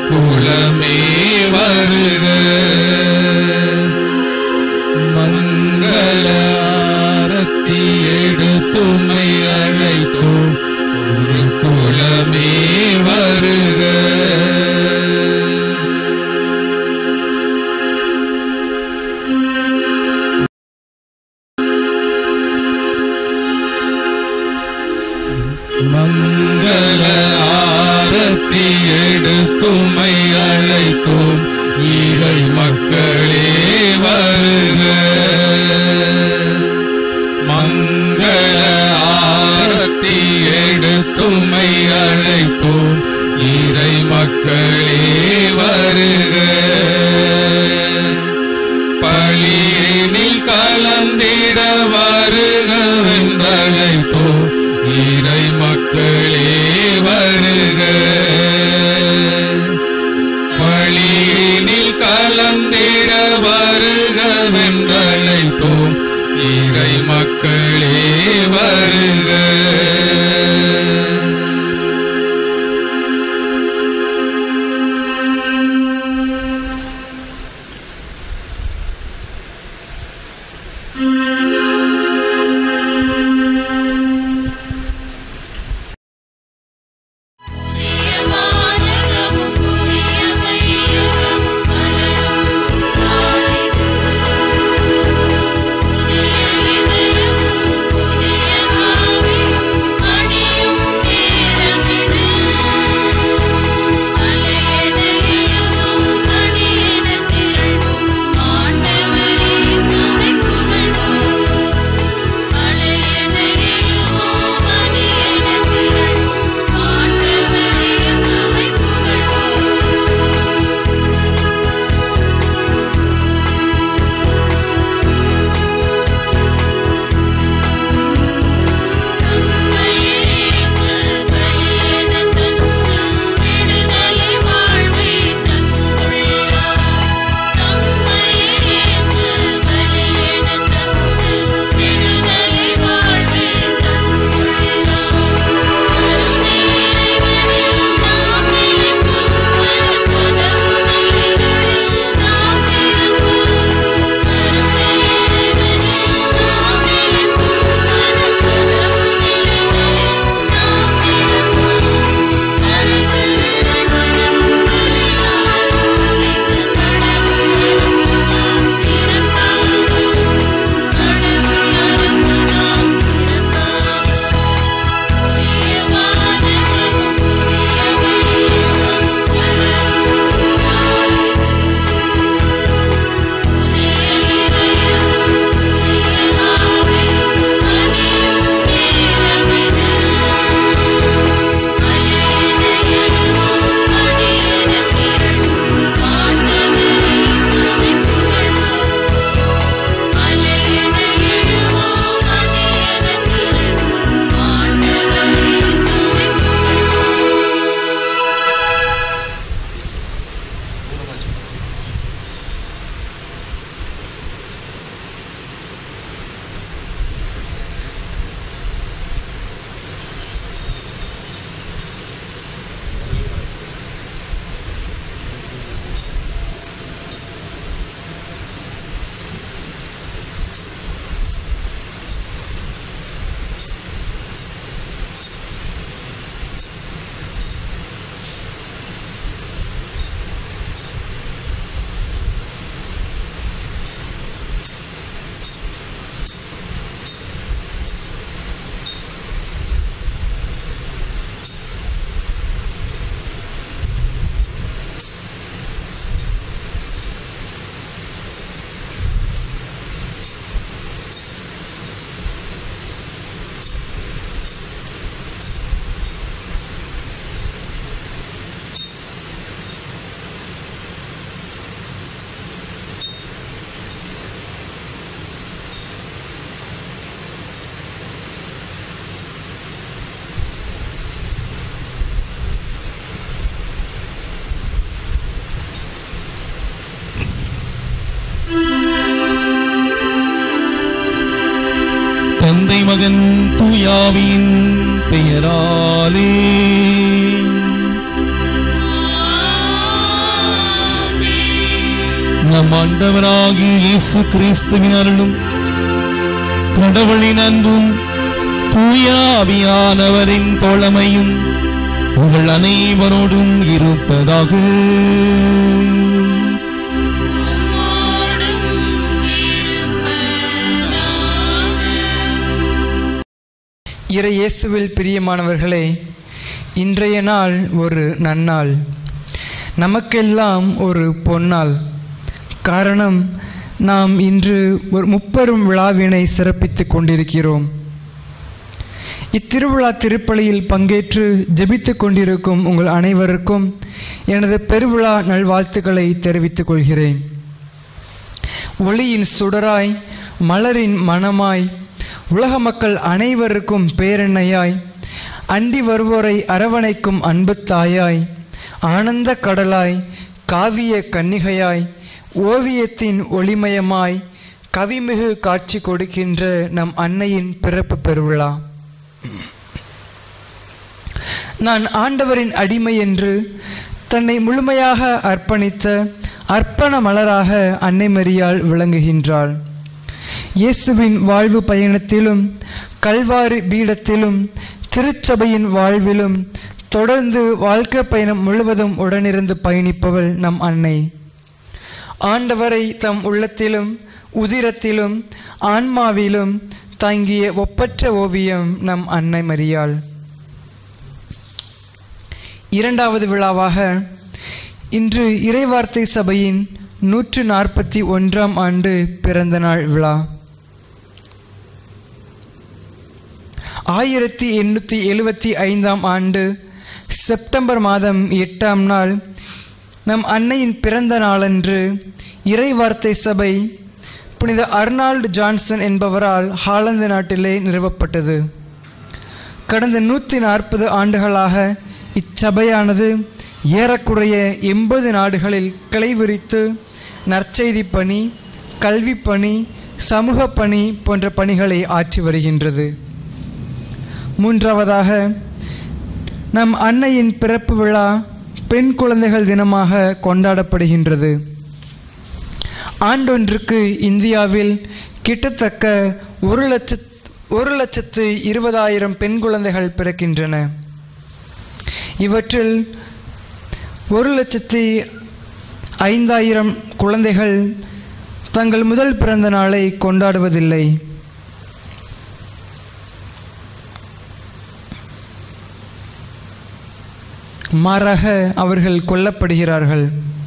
குலமே வருக மங்கள ஆரத்தி எடுத்துமை அழைத்தோம் ஒரு குலமே வருக மங்கள ஆரத்தி எடுத்துமை அழைத்தோம் இறை மக்களே வருக மங்கள ஆரத்தி எடுத்துமை அழைத்தோம் இறை மக்களே வருக பழியினில் கலந்திட வருகவென்றழைத்தோம் இறை மக்களே வருக பழியினில் கலந்திட வருகவென்றழைத்தோம் இறை மக்களே வருக புதிய வானகமும் புதிய மையகமும் மலரும் நாளிது புதிய இதயமும் புதிய ஆவியும் அணியும் நேரமிது அலையென எழுவோம் அணியென திரள்வோம் ஆண்டவரே சுவை புகழ்வோம் அலையென எழுவோம் அணியென திரள்வோம் ஆண்டவரே சுவை புகழ்வோம் தம்மையேசு பலியென தந்து விடுதலை வாழ்வை தந்துள்ளார் தம்மையேசு பலியென தந்து விடுதலை வாழ்வை தந்துள்ளார் கருணை இறைவனில் நாம் நிலைப்போம் கடவுளில் இருளில் நாம் நிலைப்போம் கருணை இறைவனில் நாம் நிலைப்போம் கடவுளில் இருளில் நாம் நிலைப்போம் அருகில் இறைவனும் பலியால் ஒளிந்து கடவுள் அரசுதாம் பிறந்தாலும் கடவுள் அரசுதாம் பிறந்தாலும் புதிய வானகமும் புதிய மையகமும் மலரும் நாளிது புதிய இதயமும் புதிய ஆவியும் அணியும் நேரமிது அலையென எழுவோம் அணியென திரள்வோம் ஆண்டவரே சுவை புகழ்வோம் அலையென எழுவோம் அணியென திரள்வோம் ஆண்டவரே சுவை புகழ்வோம் தந்தை மகன் தூயாவின் பெயராலே நம் ஆண்டவராகிய இயேசு கிறிஸ்துவின் அருளும் கடவுளின் அன்பும் தூய ஆவியானவரின் தோழமையும் உங்கள் அனைவரோடும் இருப்பதாக உம்மோடும் இருப்பதாக இறை இயேசுவில் பிரியமானவர்களே இன்றைய நாள் ஒரு நன்னாள் நமக்கெல்லாம் ஒரு பொன்னாள் காரணம் நாம் இன்று ஒரு முப்பெரும் விழாவினை சிறப்பித்துக் கொண்டிருக்கிறோம் இத்திருவிழா திருப்பலியில் பங்கேற்று ஜெபித்துக் கொண்டிருக்கும் உங்கள் அனைவருக்கும் எனது பெருவிழா நல்வாழ்த்துக்களை தெரிவித்துக் கொள்கிறேன் ஒளியின் சுடராய் மலரின் மணமாய் உலக மக்கள் அனைவருக்கும் பேரெண்ணையாய் அண்டி வருவோரை அரவணைக்கும் அன்பு தாயாய் ஆனந்த கடலாய் காவிய கன்னிகையாய் ஓவியத்தின் ஒளிமயமாய் கவிமிகு காட்சி கொடுக்கின்ற நம் அன்னையின் பிறப்பு பெருவிழா நான் ஆண்டவரின் அடிமை என்று தன்னை முழுமையாக அர்ப்பணித்த அர்ப்பண மலராக அன்னை மரியாள் விளங்குகின்றாள் இயேசுவின் வாழ்வு பயணத்திலும் கல்வாரி பீடத்திலும் திருச்சபையின் வாழ்விலும் தொடர்ந்து வாழ்க்கை பயணம் முழுவதும் உடனிருந்து பயணிப்பவள் நம் அன்னை ஆண்டவரை தம் உள்ளத்திலும் உதிரத்திலும் ஆன்மாவிலும் தங்கிய ஒப்பற்ற ஓவியம் நம் அன்னை மரியாள் இரண்டாவது விழாவாக இன்று இறைவார்த்தை சபையின் நூற்று நாற்பத்தி ஒன்றாம் ஆண்டு பிறந்த நாள் விழா ஆயிரத்தி எண்ணூற்றி எழுபத்தி ஐந்தாம் ஆண்டு செப்டம்பர் மாதம் எட்டாம் நாள் நம் அன்னையின் பிறந்த நாளன்று இறைவார்த்தை சபை புனித அர்னால்டு ஜான்சன் என்பவரால் ஹாலந்து நாட்டிலே நிறுவப்பட்டது கடந்த நூற்றி நாற்பது ஆண்டுகளாக இச்சபையானது ஏறக்குறைய எண்பது நாடுகளில் கிளை விரித்து நற்செய்தி பணி கல்வி பணி சமூக பணி போன்ற பணிகளை ஆற்றி வருகின்றது மூன்றாவதாக நம் அன்னையின் பிறப்பு விழா பெண் குழந்தைகள் தினமாக கொண்டாடப்படுகின்றது ஆண்டொன்றுக்கு இந்தியாவில் கிட்டத்தக்க ஒரு லட்ச ஒரு லட்சத்து இருபதாயிரம் பெண் குழந்தைகள் பிறக்கின்றன இவற்றில் ஒரு லட்சத்தி ஐந்தாயிரம் குழந்தைகள் தங்கள் முதல் பிறந்த நாளை கொண்டாடுவதில்லை மாறாக அவர்கள் கொல்லப்படுகிறார்கள்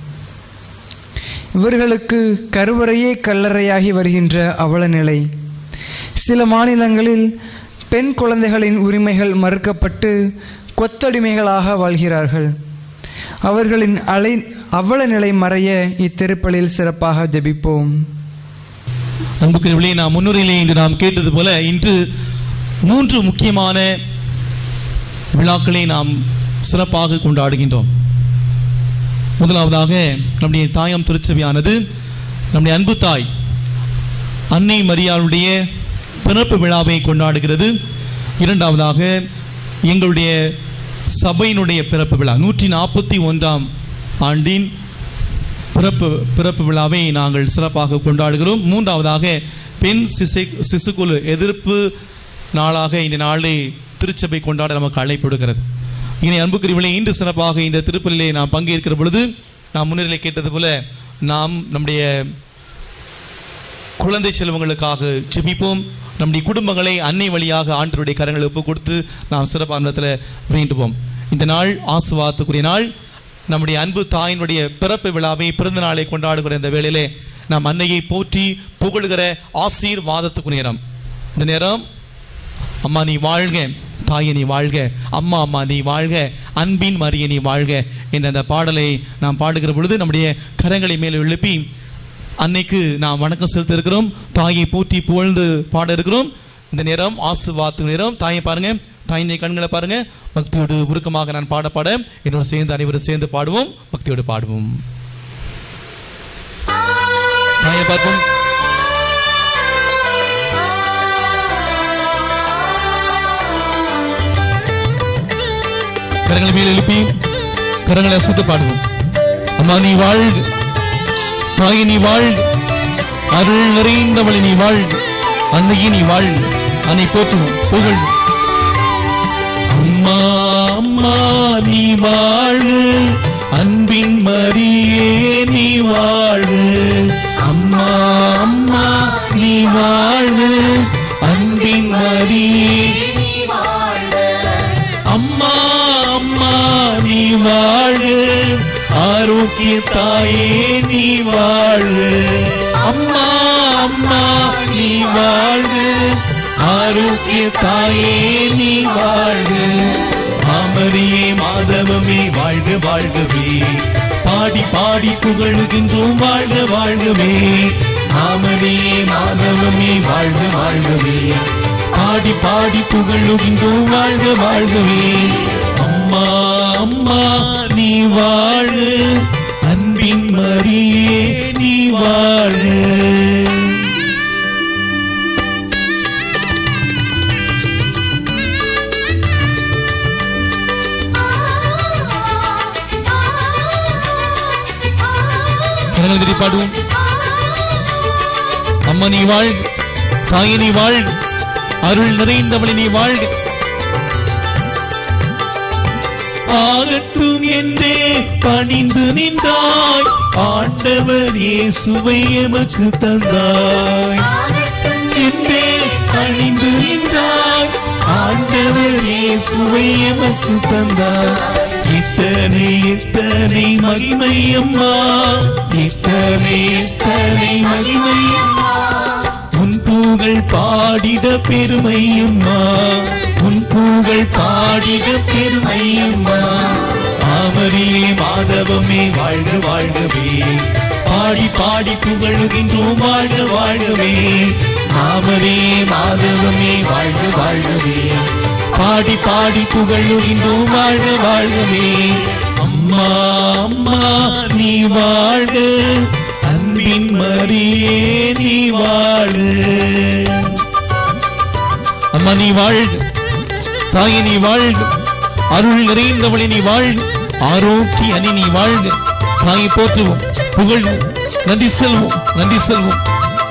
இவர்களுக்கு கருவறையே கல்லறையாகி வருகின்ற அவல நிலை சில மாநிலங்களில் பெண் குழந்தைகளின் உரிமைகள் மறுக்கப்பட்டு கொத்தடிமைகளாக வாழ்கிறார்கள் அவர்களின் அலை அவல நிலை மறைய இத்திருப்பலில் சிறப்பாக ஜெபிப்போம் அன்புக்குரியவர்களே நாம் முன்னுரையிலே இன்று நாம் கேட்டது போல இன்று மூன்று முக்கியமான விழாக்களை நாம் சிறப்பாக கொண்டாடுகின்றோம் முதலாவதாக நம்முடைய தாயம் திருச்சபையானது நம்முடைய அன்பு தாய் அன்னை மரியாளுடைய பிறப்பு விழாவை கொண்டாடுகிறது இரண்டாவதாக எங்களுடைய சபையினுடைய பிறப்பு விழா நூற்றி நாற்பத்தி ஒன்றாம் ஆண்டின் பிறப்பு பிறப்பு விழாவை நாங்கள் சிறப்பாக கொண்டாடுகிறோம் மூன்றாவதாக பெண் சிசை சிசுகுழு எதிர்ப்பு நாளாக இந்த நாளை திருச்சபை கொண்டாட நமக்கு அழைப்பு விடுகிறது இனி அன்புக்குரியவர்களே இன்று சிறப்பாக இந்த திருப்பலிலே நாம் பங்கேற்கிற பொழுது நாம் முன்னிலை கேட்டது போல நாம் நம்முடைய குழந்தை செல்வங்களுக்காக ஜெபிப்போம் நம்முடைய குடும்பங்களை அன்னை வழியாக ஆண்டவருடைய கரங்களை ஒப்பு கொடுத்து நாம் சிறப்பானத்தில் வேண்டுவோம் இந்த நாள் ஆசுவாத்துக்குரிய நாள் நம்முடைய அன்பு தாயினுடைய பிறப்பு விழாவை பிறந்த நாளை கொண்டாடுகிற இந்த வேளையிலே நாம் அன்னையை போற்றி புகழுகிற ஆசீர்வாதத்துக்கு நேரம் இந்த நேரம் அம்மா நீ வாழ்க தாயே நீ வாழ்க அம்மா அம்மா நீ வாழ்க அன்பின் மரிய நீ வாழ்க என்ற அந்த பாடலை நாம் பாடுகிற பொழுது நம்முடைய கரங்களை மேலே எழுப்பி அன்னைக்கு நாம் வணக்கம் செலுத்த இருக்கிறோம் தாயை போற்றி புகழ்ந்து பாட இருக்கிறோம் இந்த நேரம் ஆசுவாத்து நேரம் தாயை பாருங்க தாயினை கண்களை பாருங்க பக்தியோடு உருக்கமாக நான் பாட பாட என்னோட சேர்ந்து அனைவரும் சேர்ந்து பாடுவோம் பக்தியோடு பாடுவோம் தாயை பார்ப்போம் கரங்களை மேல் எழுப்பி கரங்களை அசைத்து பாடுவோம் அம்மா நீ வாழ்க தாய் நீ வாழ்க அருள் நிறைந்தவளை நீ வாழ்க அன்னையே நீ வாழ்க அன்னை போற்றுவோம் புகழ் அம்மா அம்மா நீ வாழ்க அன்பின் மரியே நீ வாழ்க அம்மா அம்மா நீ வாழ்க அன்பின் மரியே அம்மா அம்மா நீ வாழ ஆரோக்கிய தாயே நீ வாழ அம்மா அம்மா நீ வாழ ஆரோக்கிய தாயே நீ வாழ மாமரியே மாதவமே வாழ்க வாழ்கவே பாடி பாடி புகழுகின்றோம் வாழ்க வாழ்கவே மாமரியே மாதவமே வாழ்க வாழ்கவே பாடி பாடி புகழுகின்றோம் வாழ்க வாழ்கவே அம்மா அம்மா நீ வாழ அன்பின் மரியே நீ வாழ கரங்கள் தட்டி பாடுவோம் அம்மா நீ வாழ்க தாயே நீ வாழ்க அருள் நிறைந்தவளை நீ வாழ்க ஆகட்டும் என்றே பணிந்து நின்றாய் ஆண்டவர் இயேசுவை எமக்கு தந்தாய் என்றே பணிந்து நின்றாய் ஆண்டவர் இயேசுவை எமக்கு தந்தாய் இத்தனை இத்தனை மகிமை அம்மா இத்தனை இத்தனை மகிமை அம்மா உன் புகழ் பாடிட பெருமையம்மா உன் புகழ் பாடிட பெருமையம்மா ஆமரியே மாதவமே வாழ்க வாழ்கவே பாடி பாடி புகழுகின்றோம் வாழ்க வாழ்கவே ஆமரே மாதவமே வாழ்க வாழ்கவே பாடி பாடி புகழுகின்றோம் வாழ்க வாழ்கவே அம்மா அம்மா நீ வாழ்க அன்பின் மரியே நீ வாழு அம்மா நீ வாழ்க தாயே நீ வாழ்க அருள் நிறைந்தவளை நீ வாழ்க ஆரோக்கிய அணி நீ வாழ்க தாயை போற்றுவோம் புகழ்வோம் நன்றி செல்வோம் நன்றி செல்வோம்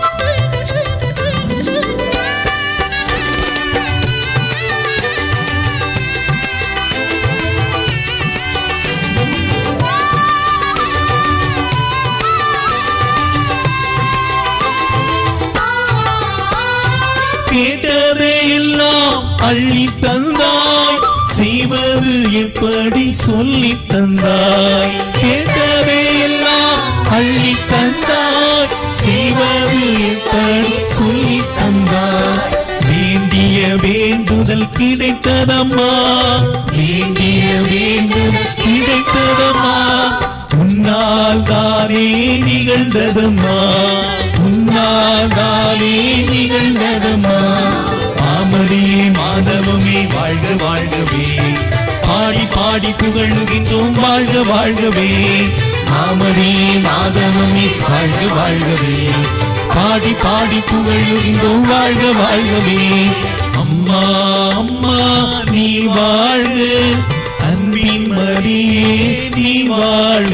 கேட்டதை எல்லாம் அள்ளி தந்தாய் செய்வது எப்படி சொல்லி தந்தாய் கேட்டதை எல்லாம் அள்ளி தந்தாய் செய்வது எப்படி சொல்லி தந்தாய் வேண்டிய வேண்டுதல் கிடைத்ததம்மா வேண்டிய வேண்டுதல் கிடைத்ததம்மா உன்னால் தானே நிகழ்ந்ததம்மா உன்னால் தானே நிகழ்ந்ததம்மா மாமரியே மாதவமே வாழ்க வாழ்கவே பாடி பாடி புகழுகின்றோம் வாழ்க வாழ்கவே மாமரியே மாதவமே வாழ்க வாழ்கவே பாடி பாடி புகழுகின்றோம் வாழ்க வாழ்கவே அம்மா அம்மா நீ வாழ்க அன்பின் மரியே நீ வாழ்க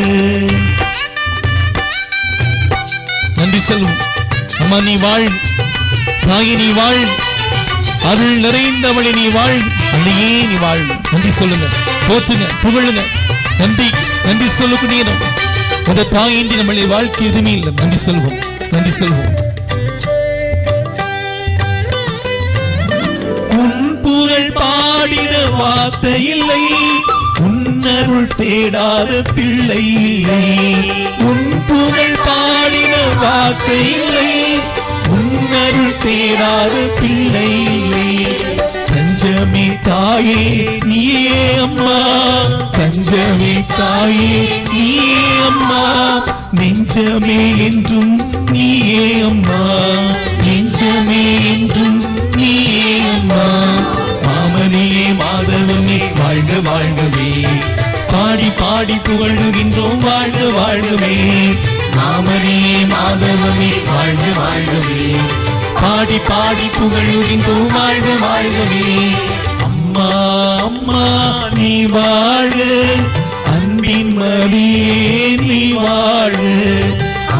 நன்றி செல்வம் அம்மா நீ வாழ் தாயே நீ வாழ் அருள் நிறைந்தவளை நீ வாழ் அன்னையே நீ வாழ் நன்றி சொல்லுங்க போற்றுங்க புகழுங்க நன்றி நன்றி சொல்லக்கூடிய நம்ம அந்த தாயின்றி நம்மளுடைய வாழ்க்கை எதுவுமே இல்லை நன்றி செல்வம் நன்றி செல்வம் உன் புகழ் பாடிட வார்த்தை இல்லை உன்னருள் தேடாத பிள்ளை இல்லை உன் புகழ் பாடிட வார்த்தை இல்லை உன்னருள் தேடாத பிள்ளை இல்லை தஞ்சமே தாயே நீயே அம்மா தஞ்சமே தாயே நீயே அம்மா நெஞ்சமே என்றும் நீயே அம்மா நெஞ்சமே என்றும் நீயே அம்மா மாமனியே மாதவமே வாழ்க வாழ்கவே பாடி பாடி புகழுகின்றோம் வாழ்க வாழ்கவே மாமனியே மாதவமே வாழ்க வாழ்கவே பாடி பாடி புகழுகின்றோம் வாழ்க வாழ்கவே அம்மா அம்மா நீ வாழ அன்பின் மரியே நீ வாழ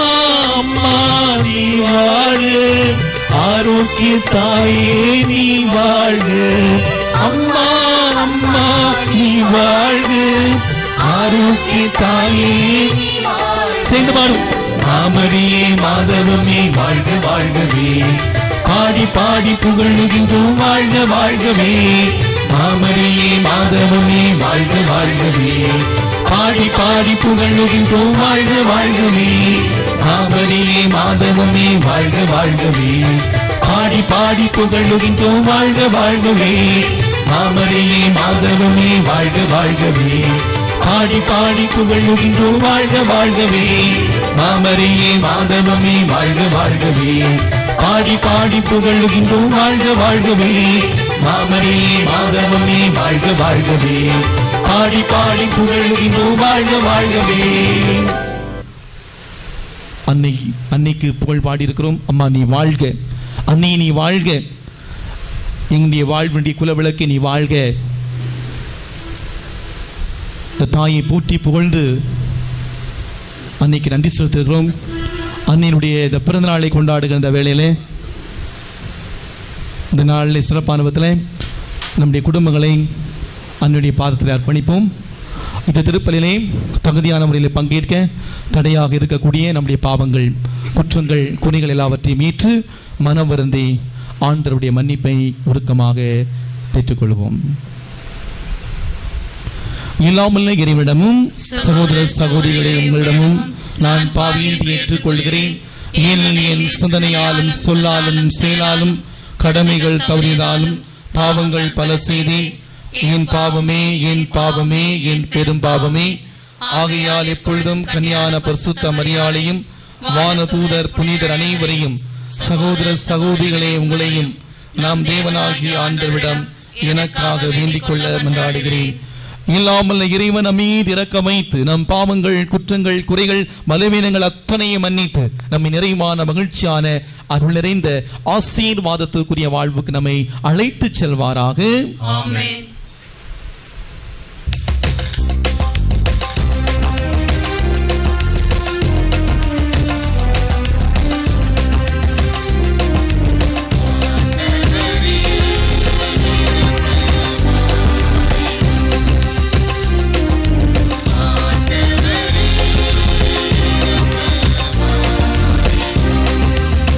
அம்மா நீ வாழ்க ஆரோக்கிய தாயே நீ வாழ்க அம்மா அம்மா நீ வாழ்க ஆரோக்கிய தாயே சேர்ந்து பாடும் மாமரியே மாதவமே வாழ்க வாழ்கவே பாடி பாடி புகழுகின்றோம் வாழ்க வாழ்கவே மாமரியே மாதவமே வாழ்க வாழ்கவே பாடி பாடி புகழுகின்றோம் வாழ்க வாழ்கவே மாமரியே மாதவமே வாழ்க வாழ்கவே பாடி பாடி புகழுகின்றோம் வாழ்க வாழ்கவே மாமரியே மாதவமே வாழ்க வாழ்கவே பாடி பாடி புகழுகின்றோம் வாழ்க வாழ்கவே மாமரியே மாதவமே வாழ்க வாழ்கவே பாடி பாடி புகழுகின்றோம் வாழ்க வாழ்கவே மாமரியே மாதவமே வாழ்க வாழ்கவே பாடி பாடி புகழுகின்றோம் வாழ்க வாழ்கவே அன்னை அன்னைக்கு புகழ் பாடி இருக்கிறோம் அம்மா நீ வாழ்க அன்னை நீ வாழ்க எங்களுடைய வாழ்வினுடைய குலவிளக்கு நீ வாழ்க இந்த தாயை போற்றி புகழ்ந்து அன்னைக்கு நன்றி செலுத்துகிறோம் அன்னையினுடைய இந்த பிறந்த நாளை கொண்டாடுகிற இந்த வேளையிலே இந்த நாளில் சிறப்பான விதத்தில் நம்முடைய குடும்பங்களை அன்னுடைய பாதத்தில் அர்ப்பணிப்போம் இந்த திருப்பலிலே தகுதியான முறையில் பங்கேற்க தடையாக இருக்கக்கூடிய நம்முடைய பாவங்கள் குற்றங்கள் குறைகள் எல்லாவற்றையும் மீட்டு மனம் வருந்தி ஆண்டவருடைய மன்னிப்பை உருக்கமாக பெற்றுக்கொள்வோம் இல்லாமல் இறைவிடமும் சகோதர சகோதரிகளே உங்களிடமும் நான் பாவியின் ஏற்றுக்கொள்கிறேன் ஏனெனில் என் சிந்தனையாலும் சொல்லாலும் செயலாலும் கடமைகள் தவறியதாலும் பாவங்கள் பல செய்தேன் என் பாவமே என் பாவமே என் பெரும் பாவமே ஆகையால் எப்பொழுதும் கன்னியான பரிசுத்த மரியாளையும் வானதூதர் புனிதர் அனைவரையும் சகோதர சகோதரிகளே உங்களையும் நாம் தேவனாகிய ஆண்டவரிடம் எனக்காக வேண்டிக் கொள்ள மன்றாடுகிறேன் இல்லாமல் இறைவன் மீது இறக்க வைத்து நம் பாவங்கள் குற்றங்கள் குறைகள் பலவீனங்கள் அத்தனையும் மன்னித்து நம்மை நிறைவான மகிழ்ச்சியான அருள் நிறைந்த ஆசீர்வாதத்துக்குரிய வாழ்வுக்கு நம்மை அழைத்து செல்வாராக ஆமென்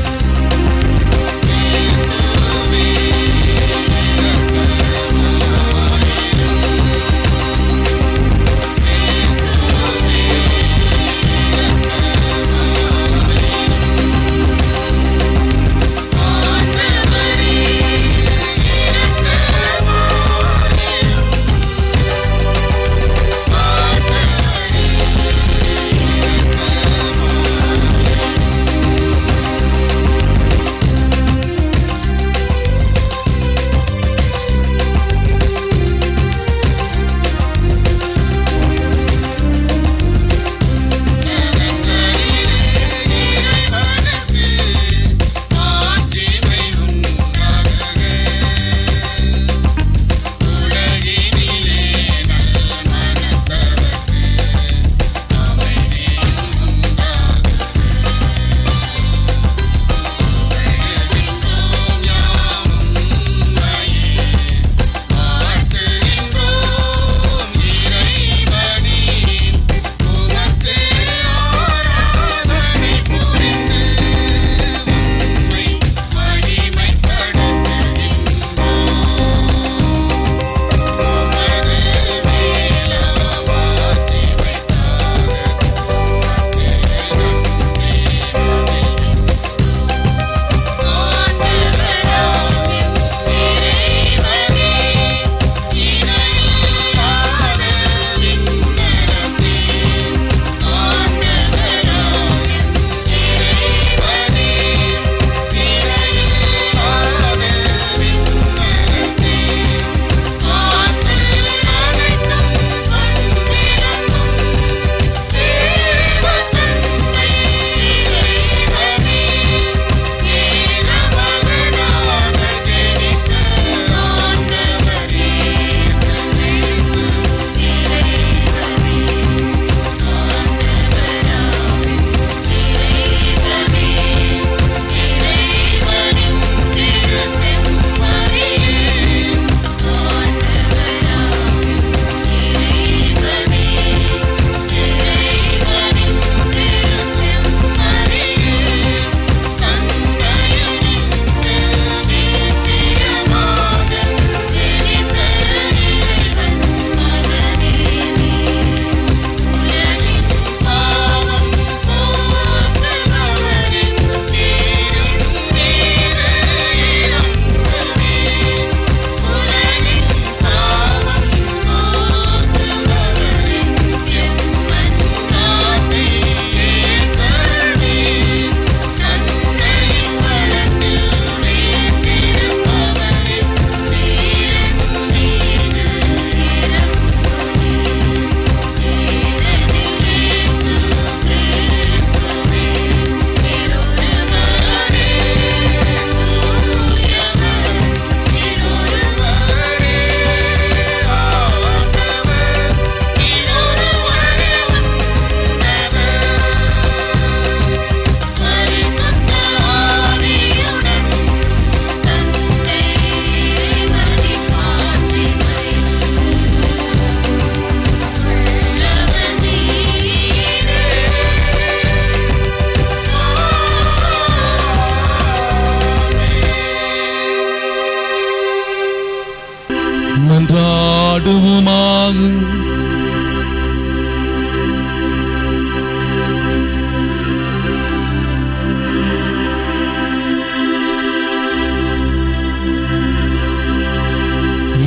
ஆண்டவரே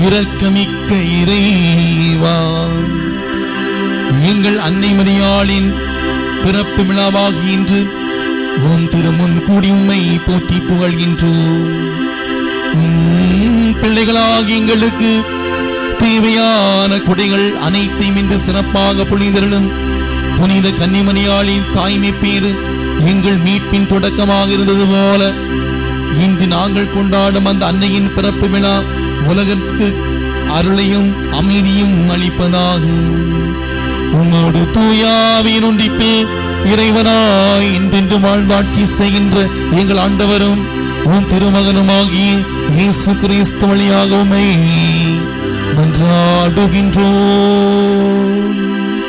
இரக்கமிக்க இறைவா எங்கள் அன்னை மரியாளின் பிறப்பு விழாவாகி இன்று உன் திருமுன் கூடி உம்மை போற்றி புகழ்கின்றோம் உம் பிள்ளைகளாகி எங்களுக்கு தேவையான கொடைகள் அனைத்தையும் இன்று சிறப்பாக பொழிந்தருளும் புனித கன்னிமணியாளின் தாய்மை பேரு எங்கள் மீட்பின் தொடக்கமாக இருந்தது போல இன்று நாங்கள் கொண்டாடும் அந்த அன்னையின் பிறப்பு விழா உலகத்துக்கு அருளையும் அமைதியும் அளிப்பதாக உம்மோடு தூயாவின் ஒன்றிப்பே இறைவனாய் இன்றென்று வாழ்வாட்சி செய்கின்ற எங்கள் ஆண்டவரும் உன் திருமகனுமாகிய இயேசு கிறிஸ்து வழியாக உம்மை மன்றாடுகின்றோம்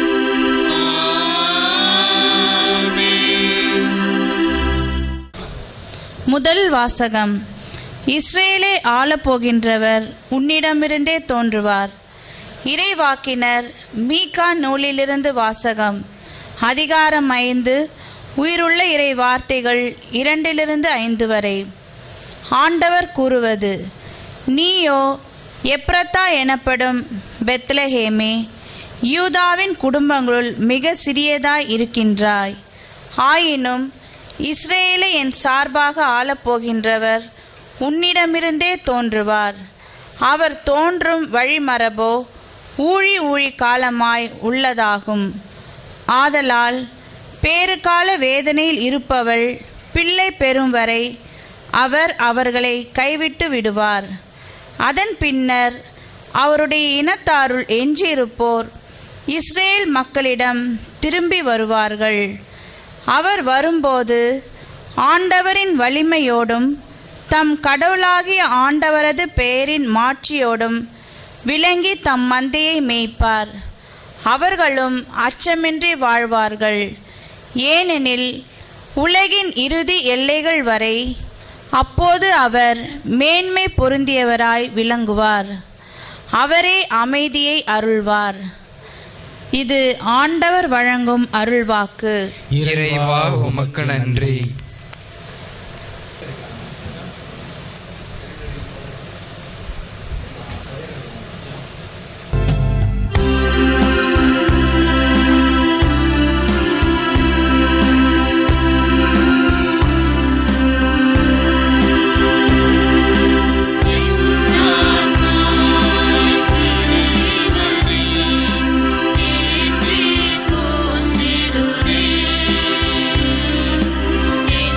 முதல் வாசகம் இஸ்ரேலை ஆளப்போகின்றவர் உன்னிடமிருந்தே தோன்றுவார் இறைவாக்கினர் மீகா நூலிலிருந்து வாசகம் அதிகாரம் ஐந்து உயிருள்ள இறை வார்த்தைகள் இரண்டிலிருந்து ஐந்து வரை ஆண்டவர் கூறுவது நீயோ எப்ரத்தா எனப்படும் பெத்லஹேமே யூதாவின் குடும்பங்களுள் மிக சிறியதாய் இருக்கின்றாய் ஆயினும் இஸ்ரேலை என் சார்பாக ஆளப்போகின்றவர் உன்னிடமிருந்தே தோன்றுவார் அவர் தோன்றும் வழிமரபோ ஊழி ஊழி காலமாய் உள்ளதாகும் ஆதலால் பேறுகால வேதனையில் இருப்பவள் பிள்ளை பெறும் வரை அவர் அவர்களை கைவிட்டு விடுவார் அதன் பின்னர் அவருடைய இனத்தாருள் எஞ்சியிருப்போர் இஸ்ரேல் மக்களிடம் திரும்பி வருவார்கள் அவர் வரும்போது ஆண்டவரின் வலிமையோடும் தம் கடவுளாகிய ஆண்டவரது பெயரின் மாட்சியோடும் விளங்கி தம் மந்தையை மேய்ப்பார் அவர்களும் அச்சமின்றி வாழ்வார்கள் ஏனெனில் உலகின் இறுதி எல்லைகள் வரை அப்போது அவர் மேன்மை பொருந்தியவராய் விளங்குவார் அவரே அமைதியை அருள்வார் இது ஆண்டவர் வழங்கும் அருள்வாக்கு இறைவா உமக்கு நன்றி ஏற்றி போற்றிடுதே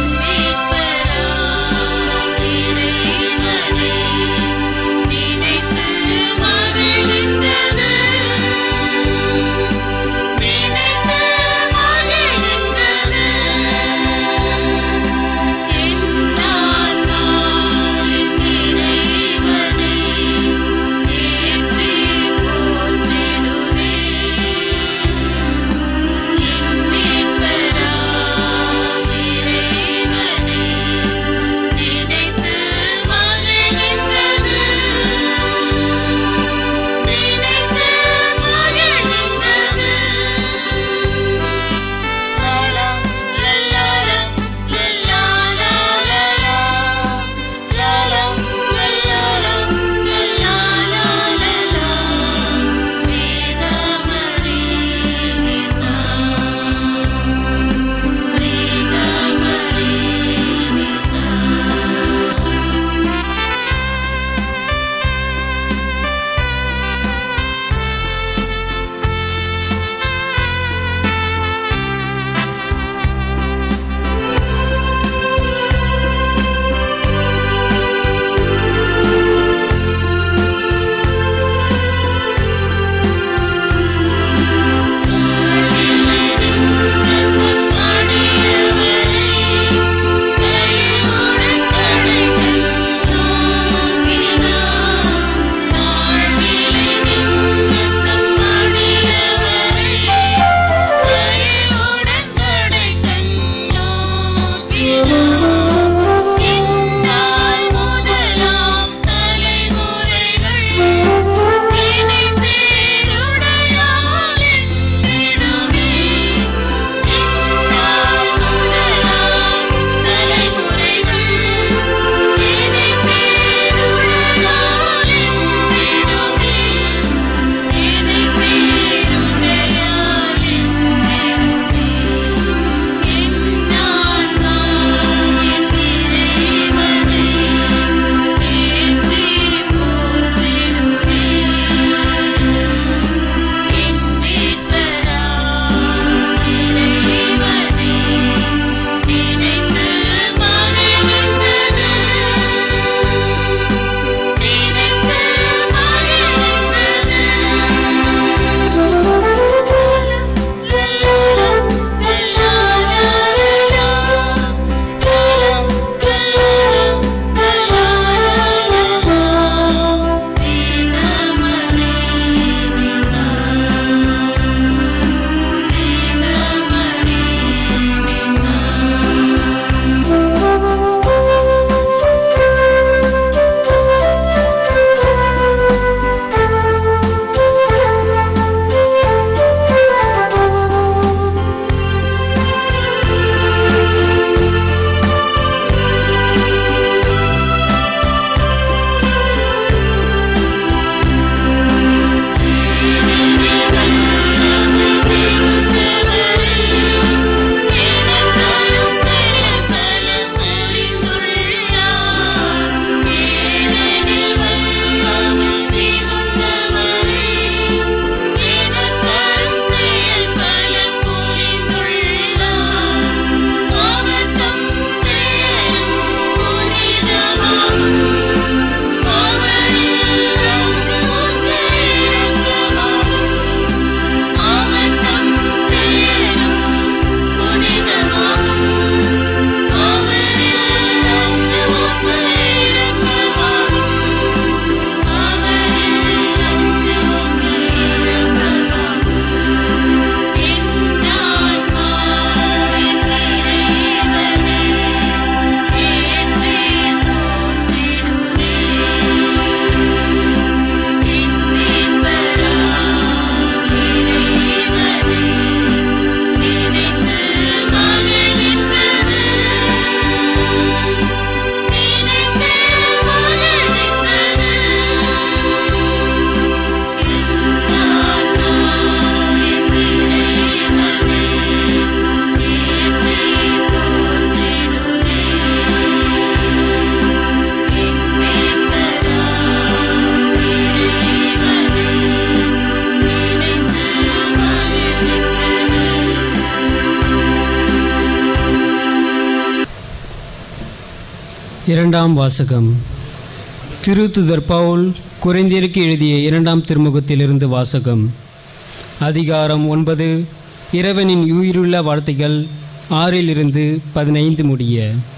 இரண்டாம் வாசகம் திருத்துதர் பவுல் குறைந்திருக்கு எழுதிய இரண்டாம் திருமுகத்திலிருந்து வாசகம் அதிகாரம் ஒன்பது இறைவனின் உயிருள்ள வார்த்தைகள் ஆறிலிருந்து பதினைந்து முடிய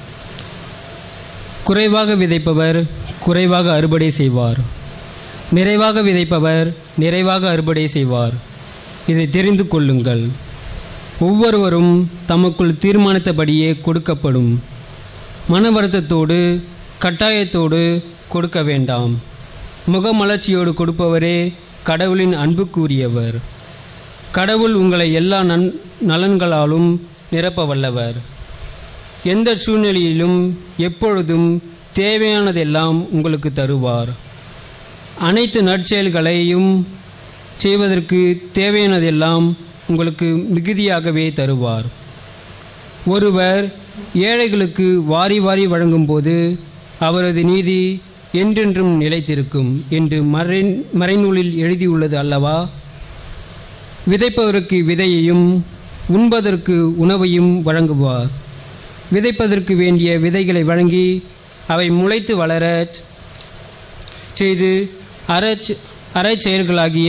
குறைவாக விதைப்பவர் குறைவாக அறுவடை செய்வார் நிறைவாக விதைப்பவர் நிறைவாக அறுவடை செய்வார் இதை தெரிந்து கொள்ளுங்கள் ஒவ்வொருவரும் தமக்குள் தீர்மானித்தபடியே கொடுக்கப்படும் மன வருத்தத்தோடு கட்டாயத்தோடு கொடுக்க வேண்டாம் முகமலர்ச்சியோடு கொடுப்பவரே கடவுளின் அன்புக்குரியவர் கடவுள் உங்களை எல்லா நன் நலன்களாலும் நிரப்ப வல்லவர் எந்த சூழ்நிலையிலும் எப்பொழுதும் தேவையானதெல்லாம் உங்களுக்கு தருவார் அனைத்து நற்செயல்களையும் செய்வதற்கு தேவையானதெல்லாம் உங்களுக்கு மிகுதியாகவே தருவார் ஒருவர் ஏழைகளுக்கு வாரி வாரி வழங்கும்போது அவரது நீதி என்றென்றும் நிலைத்திருக்கும் என்று மறை மறைநூலில் எழுதியுள்ளது அல்லவா விதைப்பவருக்கு விதையையும் உண்பதற்கு உணவையும் வழங்குவார் விதைப்பதற்கு வேண்டிய விதைகளை வழங்கி அவை முளைத்து வளர செய்து அறச் அறச்செயல்களாகிய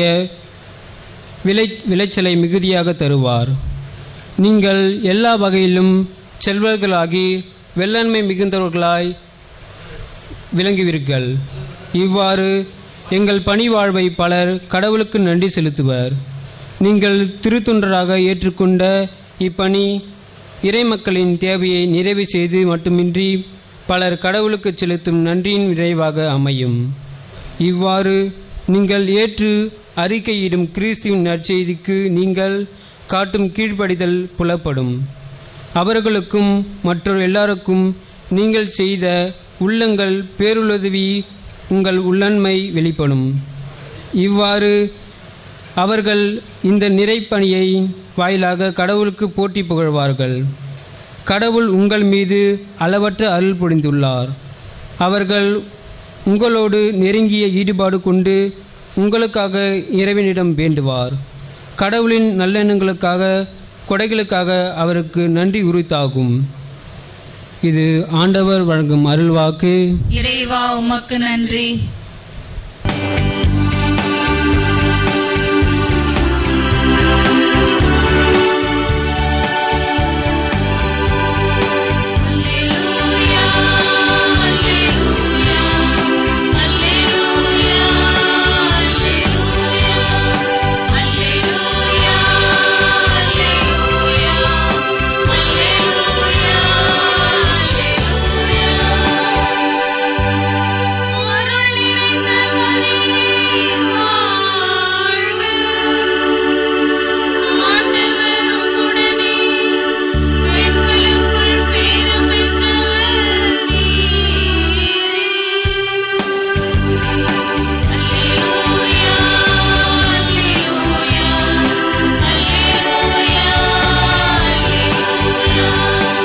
விளை விளைச்சலை மிகுதியாக தருவார் நீங்கள் எல்லா வகையிலும் செல்வர்களாகி வெள்ளன்மை மிகுந்தவர்களாய் விளங்குவீர்கள் இவ்வாறு எங்கள் பணி வாழ்வை பலர் கடவுளுக்கு நன்றி செலுத்துவர் நீங்கள் திருத்தொண்டராக ஏற்றுக்கொண்ட இப்பணி இறைமக்களின் தேவையை நிறைவு செய்து மட்டுமின்றி பலர் கடவுளுக்கு செலுத்தும் நன்றியின் விரைவாக அமையும் இவ்வாறு நீங்கள் ஏற்று அறிக்கையிடும் கிறிஸ்துவின் நற்செய்திக்கு நீங்கள் காட்டும் கீழ்ப்படிதல் புலப்படும் அவர்களுக்கும் மற்றொரு எல்லாருக்கும் நீங்கள் செய்த உள்ளங்கள் பேருதவி உங்கள் உள்ளன்மை வெளிப்படும் இவ்வாறு அவர்கள் இந்த நிறைப்பணியை வாயிலாக கடவுளுக்கு போட்டி புகழ்வார்கள் கடவுள் உங்கள் மீது அளவற்ற அருள் புரிந்துள்ளார் அவர்கள் உங்களோடு நெருங்கிய ஈடுபாடு கொண்டு உங்களுக்காக இறைவனிடம் வேண்டுவார் கடவுளின் நல்லெண்ணங்களுக்காக கொடைகளுக்காக அவருக்கு நன்றி உரித்தாகும் இது ஆண்டவர் வழங்கும் அருள்வாக்கு இறைவா உமக்கு நன்றி அல்லேலூயா அல்லேலூயா அல்லேலூயா அல்லேலூயா அல்லேலூயா அல்லேலூயா அல்லேலூயா அல்லேலூயா அருள் நிறைந்த மரியே வாழ்க ஆண்டவர் உம்முடனே பெண்களுக்குள் பேறு பெற்றவர் நீரே அல்லேலூயா அல்லேலூயா அல்லேலூயா அல்லேலூயா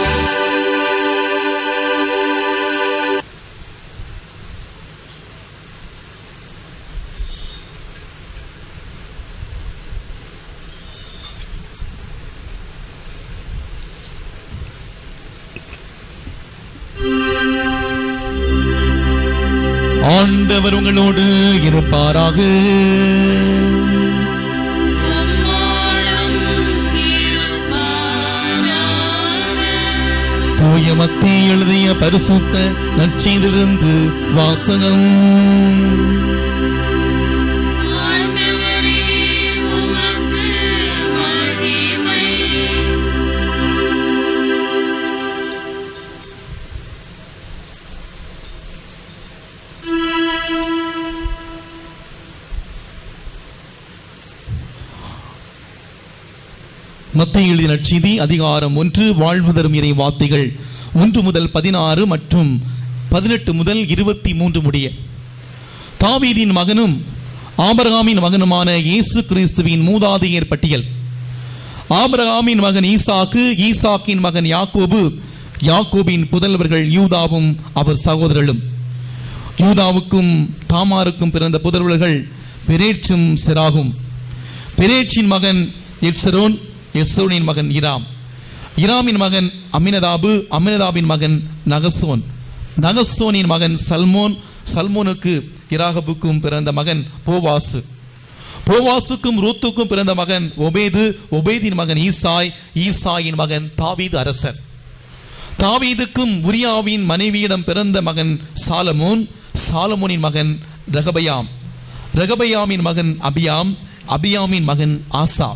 ஆண்டவர் உங்களோடு இருப்பாராக உம்மோடும் இருப்பாராக தூய மத்தி எழுதிய பரிசுத்த நற்செய்திலிருந்து வாசகம் ஆண்டவரே உமக்கு மகிமை மத்திய எழுதிய நற்செய்தி அதிகாரம் ஒன்று வாழ்வு தரும் இறை வார்த்தைகள் ஒன்று முதல் பதினாறு மற்றும் பதினெட்டு முதல் இருபத்தி மூன்று முடிய தாவீதின் மகனும் ஆபரகாமின் மகனுமான இயேசு கிறிஸ்துவின் மூதாதையர் பட்டியல் ஆபிரகாமின் மகன் ஈசாக்கு ஈசாக்கின் மகன் யாக்கோபு யாக்கோபின் புதல்வர்கள் யூதாவும் அவர் சகோதரர்களும் யூதாவுக்கும் தாமாருக்கும் பிறந்த புதல்வர்கள் பெரேட்சும் செராகும் பெரேட்சின் மகன் எட்சரோன் எட்சரோனின் மகன் இராம் இராமின் மகன் அமினதாபு அமினதாபின் மகன் நகசோன் நகசோனின் மகன் சல்மோன் சல்மோனுக்கு இராகபுக்கும் பிறந்த மகன் போவாசு போவாசுக்கும் ரூத்துக்கும் பிறந்த மகன் ஒபேது ஒபேதின் மகன் ஈசாய் ஈசாயின் மகன் தாவீது அரசர் தாவீதுக்கும் உரியாவின் மனைவியிடம் பிறந்த மகன் சாலமோன் சாலமோனின் மகன் ரகபயாம் ரகபயாமின் மகன் அபியாம் அபியாமின் மகன் ஆசா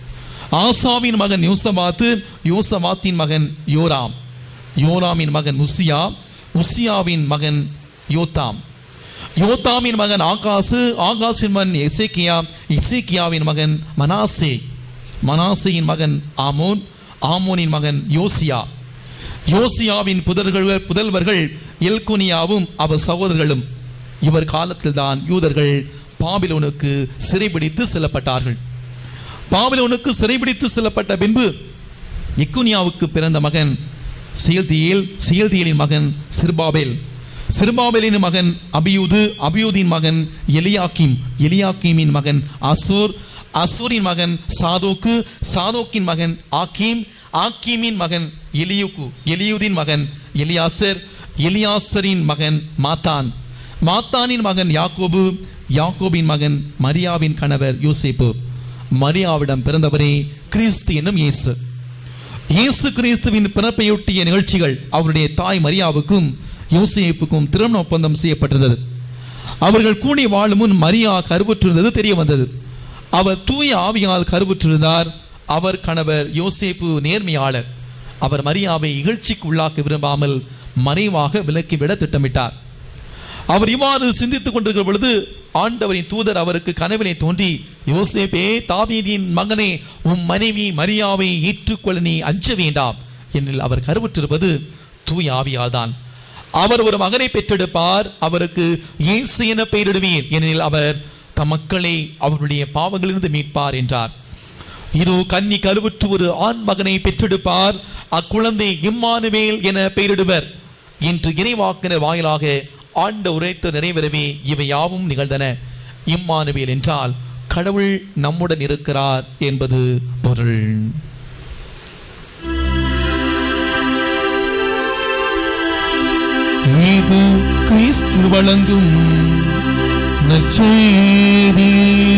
ஆசாவின் மகன் யோசபாத்து யோசபாத்தின் மகன் யோராம் யோராமின் மகன் உசியா உசியாவின் மகன் யோத்தாம் யோத்தாமின் மகன் ஆகாசு ஆகாசின் மகன் எசேக்கியா எசேக்கியாவின் மகன் மனாசே மனாசேயின் மகன் ஆமோன் ஆமோனின் மகன் யோசியா யோசியாவின் புதர்கள் புதல்வர்கள் எல்குனியாவும் அவர் சகோதரர்களும் இவர் காலத்தில்தான் யூதர்கள் பாபிலோனுக்கு சிறைபிடித்து செல்லப்பட்டார்கள் பாபிலோனுக்கு சிறைபிடித்து செல்லப்பட்ட பின்பு இக்குனியாவுக்கு பிறந்த மகன் செயல்தியேல் செயல்தியலின் மகன் சிர்பாபேல் சிர்பாபேலின் மகன் அபியூது அபியூதின் மகன் எலியாக்கிம் எலியாக்கிமின் மகன் அசூர் அசூரின் மகன் சாதோக்கு சாதோக்கின் மகன் ஆக்கீம் ஆக்கீமின் மகன் எலியுக்கு எலியுதின் மகன் எலியாசர் எலியாசரின் மகன் மாத்தான் மாத்தானின் மகன் யாக்கோபு யாக்கோபின் மகன் மரியாவின் கணவர் யோசேப்பு மரியாவிடம் பிறந்தவரே கிறிஸ்து என்னும் இயேசு இயேசு கிறிஸ்துவின் பிறப்பையொட்டிய நிகழ்ச்சிகள் அவருடைய தாய் மரியாவுக்கும் யோசேப்புக்கும் திருமண ஒப்பந்தம் செய்யப்பட்டிருந்தது அவர்கள் கூடி வாழும் முன் மரியா கருவுற்றிருந்தது தெரிய வந்தது அவர் தூய ஆவியால் கருவுற்றிருந்தார் அவர் கணவர் யோசேப்பு நேர்மையாளர் அவர் மரியாவை இகழ்ச்சிக்கு உள்ளாக்க விரும்பாமல் மறைவாக விலக்கிவிட திட்டமிட்டார் அவர் இவ்வாறு சிந்தித்துக் கொண்டிருக்கிற பொழுது ஆண்டவரின் தூதர் அவருக்கு கனவிலே தோன்றி யோசேப்பே தாவீதின் மகனே உம் மனைவி மரியாவை ஏற்றுக்கொள்ள நீ அஞ்ச வேண்டாம் என்னில் அவர் கருவுற்றிருப்பது தூய ஆவியால்தான் அவர் ஒரு மகனை பெற்றெடுப்பார் அவருக்கு இயேசு என பெயரிடுவீர் ஏனெனில் அவர் தம் மக்களை அவருடைய பாவங்களிலிருந்து மீட்பார் என்றார் இதோ கன்னி கருவுற்று ஒரு ஆண் மகனை பெற்றெடுப்பார் அக்குழந்தை இம்மானுவேல் என பெயரிடுவர் இன்று இறைவாக்கினர் வாயிலாக ஆண்ட உரைத்து நிறைவேறவே இவை யாவும் நிகழ்ந்தன இம்மானுவேல் என்றால் கடவுள் நம்முடன் இருக்கிறார் என்பது பொருள் இது கிறிஸ்து வழங்கும் நற்செய்தி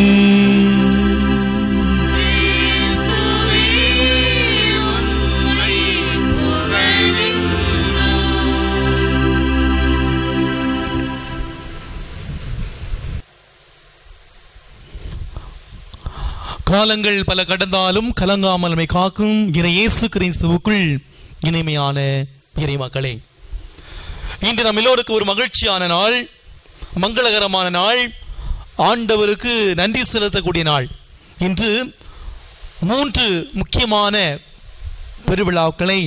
கிறிஸ்துவே உம்மை புகழ்கின்றோம் காலங்கள் பல கடந்தாலும் கலங்காமல் நம்மை காக்கும் இறை இயேசு கிறிஸ்துவுக்குள் இனிமையான இறை மக்களே இன்று நம் எல்லோருக்கும் ஒரு மகிழ்ச்சியான நாள் மங்களகரமான நாள் ஆண்டவருக்கு நன்றி செலுத்தக்கூடிய நாள் இன்று மூன்று முக்கியமான பெருவிழாக்களை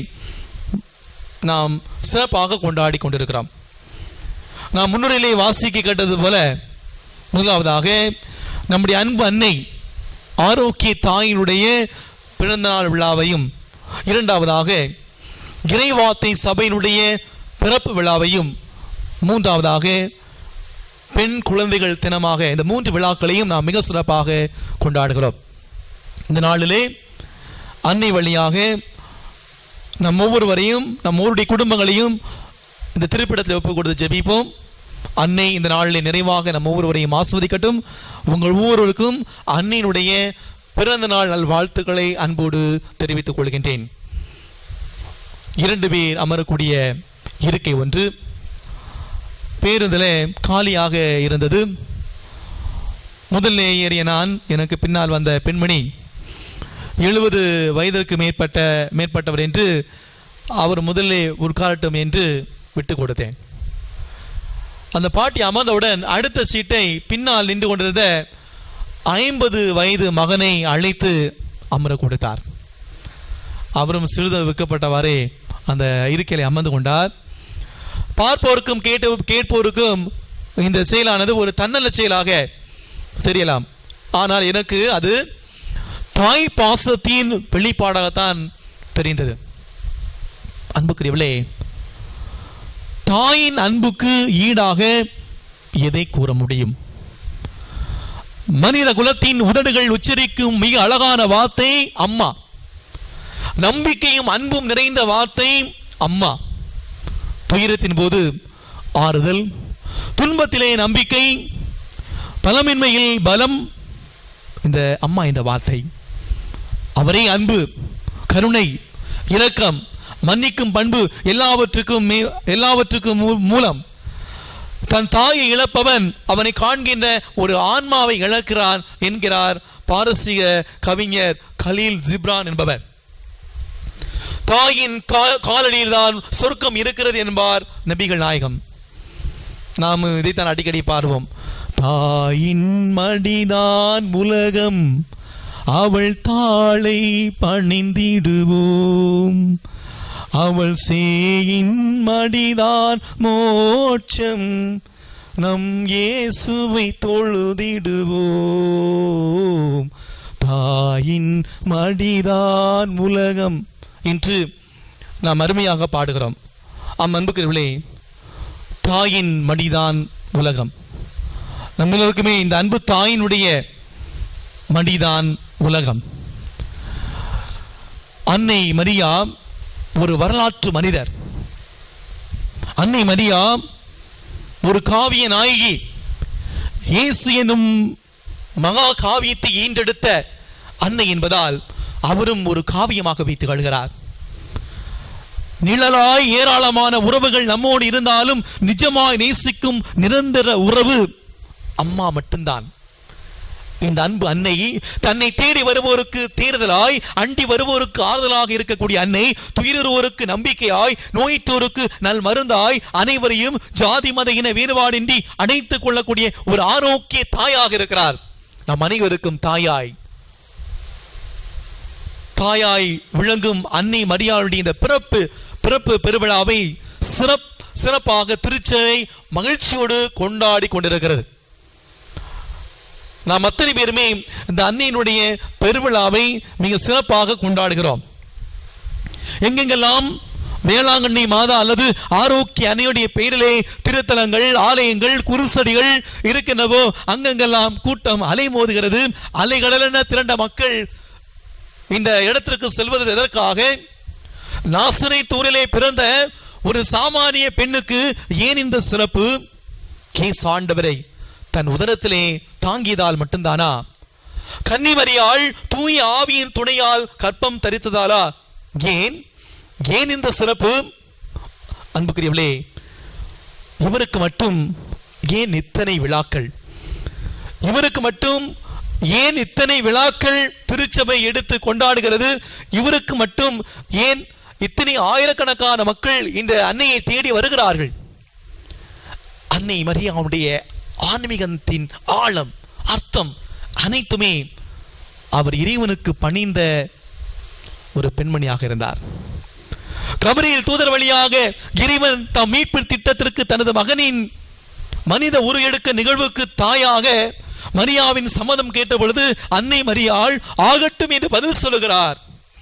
நாம் சிறப்பாக கொண்டாடி கொண்டிருக்கிறோம் நாம் முன்னுரையிலே வாசிக்க கேட்டது போல முதலாவதாக நம்முடைய அன்பு அன்னை ஆரோக்கிய தாயினுடைய பிறந்தநாள் விழாவையும் இரண்டாவதாக இறைவார்த்தை சபையினுடைய பிறப்பு விழாவையும் மூன்றாவதாக பெண் குழந்தைகள் தினமாக இந்த மூன்று விழாக்களையும் நாம் மிக சிறப்பாக கொண்டாடுகிறோம் இந்த நாளிலே அன்னை வழியாக நம் ஒவ்வொருவரையும் நம் ஒவ்வொருடைய குடும்பங்களையும் இந்த திருப்பிடத்தில் ஒப்பு கொடுத்து ஜெபிப்போம் அன்னை இந்த நாளில் நிறைவாக நம் ஒவ்வொருவரையும் ஆஸ்வதிக்கட்டும் உங்கள் ஒவ்வொருவருக்கும் அன்னையினுடைய பிறந்த நாள் நல் வாழ்த்துக்களை அன்போடு தெரிவித்துக் கொள்கின்றேன் இரண்டு பேர் அமரக்கூடிய இருக்கை ஒன்று பேருந்தில் காலியாக இருந்தது முதல்ல ஏறிய நான் எனக்கு பின்னால் வந்த பெண்மணி எழுபது வயதிற்கு மேற்பட்ட மேற்பட்டவர் என்று அவர் முதல்லே உட்காரட்டும் என்று விட்டு கொடுத்தேன் அந்த பாட்டி அமர்ந்தவுடன் அடுத்த சீட்டை பின்னால் நின்று கொண்டிருந்த ஐம்பது வயது மகனை அழைத்து அமர கொடுத்தார் அவரும் சிறிது விற்கப்பட்டவாறே அந்த இருக்கையில அமர்ந்து கொண்டார் பார்ப்போருக்கும் கேட்டு கேட்போருக்கும் இந்த செயலானது ஒரு தன்னல செயலாக தெரியலாம் ஆனால் எனக்கு அது தாய் பாசத்தின் வெளிப்பாடாகத்தான் தெரிந்தது அன்புக்குரியவளே தாயின் அன்புக்கு ஈடாக எதை கூற முடியும் மனித குலத்தின் உதடுகள் உச்சரிக்கும் மிக அழகான வார்த்தை அம்மா நம்பிக்கையும் அன்பும் நிறைந்த வார்த்தை அம்மா துயரத்தின் போது ஆறுதல் துன்பத்திலே நம்பிக்கை பலமின்மையில் பலம் இந்த அம்மா என்ற வார்த்தை அவரே அன்பு கருணை இரக்கம் மன்னிக்கும் பண்பு எல்லாவற்றுக்கும் மே- எல்லாவற்றுக்கும் மூ- மூலம் தன் தாயை இழப்பவன் அவனை காண்கின்ற ஒரு ஆன்மாவை இழக்கிறான் என்கிறார் பாரசீக கவிஞர் கலீல் ஜிப்ரான் என்பவர் தாயின் கா- காலடியில் தான் சொர்க்கம் இருக்கிறது என்பார் நபிகள் நாயகம் நாம் இதைத்தான் அடிக்கடி பார்வோம் தாயின் மடிதான் உலகம் அவள் தாளை பணிந்திடுவோம் அவள் சேயின் மடிதான் மோட்சம் நம் இயேசுவை தொழுதிடுவோம் தாயின் மடிதான் உலகம் என்று நாம் அருமையாக பாடுகிறோம் அம் அன்புக்குரியவர்களே தாயின் மடிதான் உலகம் நம்ம எல்லோருக்குமே இந்த அன்பு தாயினுடைய மடிதான் உலகம் அன்னை மரியா ஒரு வரலாற்று மனிதர் அன்னை மரியா ஒரு காவிய நாயகி இயேசு எனும் மகா காவியத்தை ஈண்டெடுத்த அன்னை என்பதால் அவரும் ஒரு காவியமாக வைத்து கழுகிறார் நிழலாய் ஏராளமான உறவுகள் நம்மோடு இருந்தாலும் நிஜமாய் நேசிக்கும் நிரந்தர உறவு அம்மா மட்டும்தான் இந்த அன்பு அன்னை தன்னை தேடி வருவோருக்கு தேர்தலாய் அண்டி வருவோருக்கு ஆறுதலாக இருக்கக்கூடிய அன்னை துயருவோருக்கு நம்பிக்கையாய் நோயிற்றோருக்கு நல் மருந்தாய் அனைவரையும் ஜாதி மத இன வேறுபாடின்றி அணைத்துக் கொள்ளக்கூடிய ஒரு ஆரோக்கிய தாயாக இருக்கிறார் நம் அனைவருக்கும் தாயாய் தாயாய் விளங்கும் அன்னை மரியாளுடைய இந்த பிறப்பு பிறப்பு பெருவிழாவை சிறப் சிறப்பாக திருச்சபை மகிழ்ச்சியோடு கொண்டாடி கொண்டிருக்கிறது நாம் அத்தனை பேருமே இந்த அன்னையினுடைய பெருவிழாவை மிக சிறப்பாக கொண்டாடுகிறோம் எங்கெங்கெல்லாம் வேளாங்கண்ணி மாதா அல்லது ஆரோக்கிய அன்னையுடைய பெயரிலே திருத்தலங்கள் ஆலயங்கள் குருசடிகள் இருக்கின்றவோ அங்கெங்கெல்லாம் கூட்டம் அலைமோதுகிறது அலைகடலென திரண்ட மக்கள் இந்த இடத்திற்கு செல்வது எதற்காக நாசரை தூரிலே பிறந்த ஒரு சாமானிய பெண்ணுக்கு ஏன் இந்த சிறப்பு கேஸ் ஆண்டவரை தன் உதரத்திலே தாங்கியதால் மட்டும்தானா கன்னிமரியாள் தூய ஆவியின் துணையால் கற்பம் தரித்ததாலா ஏன் ஏன் இந்த சிறப்பு அன்புக்குரியவளே இவருக்கு மட்டும் ஏன் இத்தனை விழாக்கள் இவருக்கு மட்டும் ஏன் இத்தனை விழாக்கள் திருச்சபை எடுத்து கொண்டாடுகிறது இவருக்கு மட்டும் ஏன் இத்தனை ஆயிரக்கணக்கான மக்கள் இந்த அன்னையை தேடி வருகிறார்கள் அன்னை மரியாவுடைய ஆன்மீகத்தின் ஆழம் அர்த்தம் அனைத்துமே அவர் இறைவனுக்கு பணிந்த ஒரு பெண்மணியாக இருந்தார் கபரியில் தூதர் வழியாக இறைவன் தம் மீட்பு திட்டத்திற்கு தனது மகனின் மனித உரு எடுக்க நிகழ்வுக்கு தாயாக மரியாவின் சம்மதம் கேட்ட பொழுது அன்னை மரியாள் ஆகட்டும் என்று பதில் சொல்லுகிறார்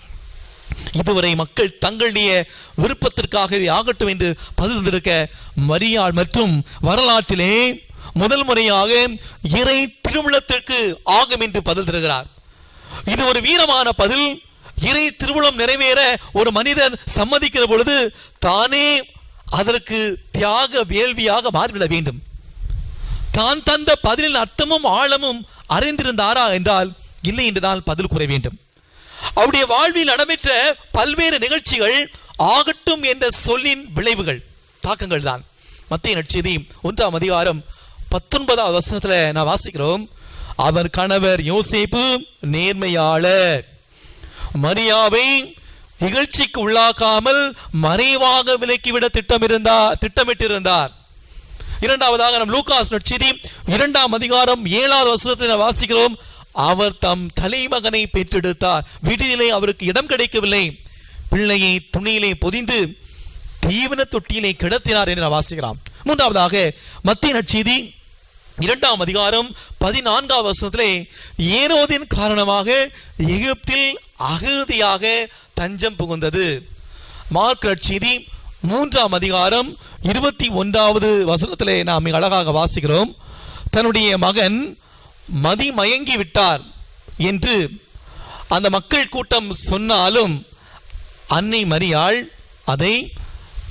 இதுவரை மக்கள் தங்களுடைய விருப்பத்திற்காகவே ஆகட்டும் என்று பதில் தந்திருக்க மரியாள் மற்றும் வரலாற்றிலே முதல் முறையாக இறை திருவிழத்திற்கு ஆகும் என்று பதில் தருகிறார் இது ஒரு வீரமான பதில் இறை திருவுளம் நிறைவேற ஒரு மனிதன் சம்மதிக்கிற பொழுது தானே அதற்கு தியாக வேள்வியாக மாறிவிட வேண்டும் தான் தந்த பதிலின் அர்த்தமும் ஆழமும் அறிந்திருந்தாரா என்றால் இல்லை என்றுதான் பதில் கூற வேண்டும் அவருடைய வாழ்வில் நடைபெற்ற பல்வேறு நிகழ்ச்சிகள் ஆகட்டும் என்ற சொல்லின் விளைவுகள் தாக்கங்கள் தான் மத்திய நற்செய்தி ஒன்றாம் அதிகாரம் பத்தொன்பதாவது வசனத்துல நான் வாசிக்கிறோம் அவர் கணவர் யோசேப்பு நேர்மையாளர் மரியாவை நிகழ்ச்சிக்கு உள்ளாக்காமல் மறைவாக விலக்கிவிட திட்டமிருந்தார் திட்டமிட்டிருந்தார் இரண்டாவதாக நம் லூகாஸ் நற்செய்தி இரண்டாம் அதிகாரம் ஏழாவது வசனத்தில் நாம் வாசிக்கிறோம் அவர் தம் தலைமகனை பெற்றெடுத்தார் வீட்டிலே அவருக்கு இடம் கிடைக்கவில்லை பிள்ளையை துணியிலே பொதிந்து தீவன தொட்டியிலே கிடத்தினார் என்று நாம் வாசிக்கிறோம் மூன்றாவதாக மத்திய நற்செய்தி இரண்டாம் அதிகாரம் பதினான்காம் வசனத்திலே ஏரோதின் காரணமாக எகிப்தில் அகதியாக தஞ்சம் புகுந்தது மார்க் நற்செய்தி மூன்றாம் அதிகாரம் இருபத்தி ஒன்றாவது வசனத்திலே நாம் மிக அழகாக வாசிக்கிறோம் தன்னுடைய மகன் மதிமயங்கி விட்டார் என்று அந்த மக்கள் கூட்டம் சொன்னாலும் அன்னை மரியாள் அதை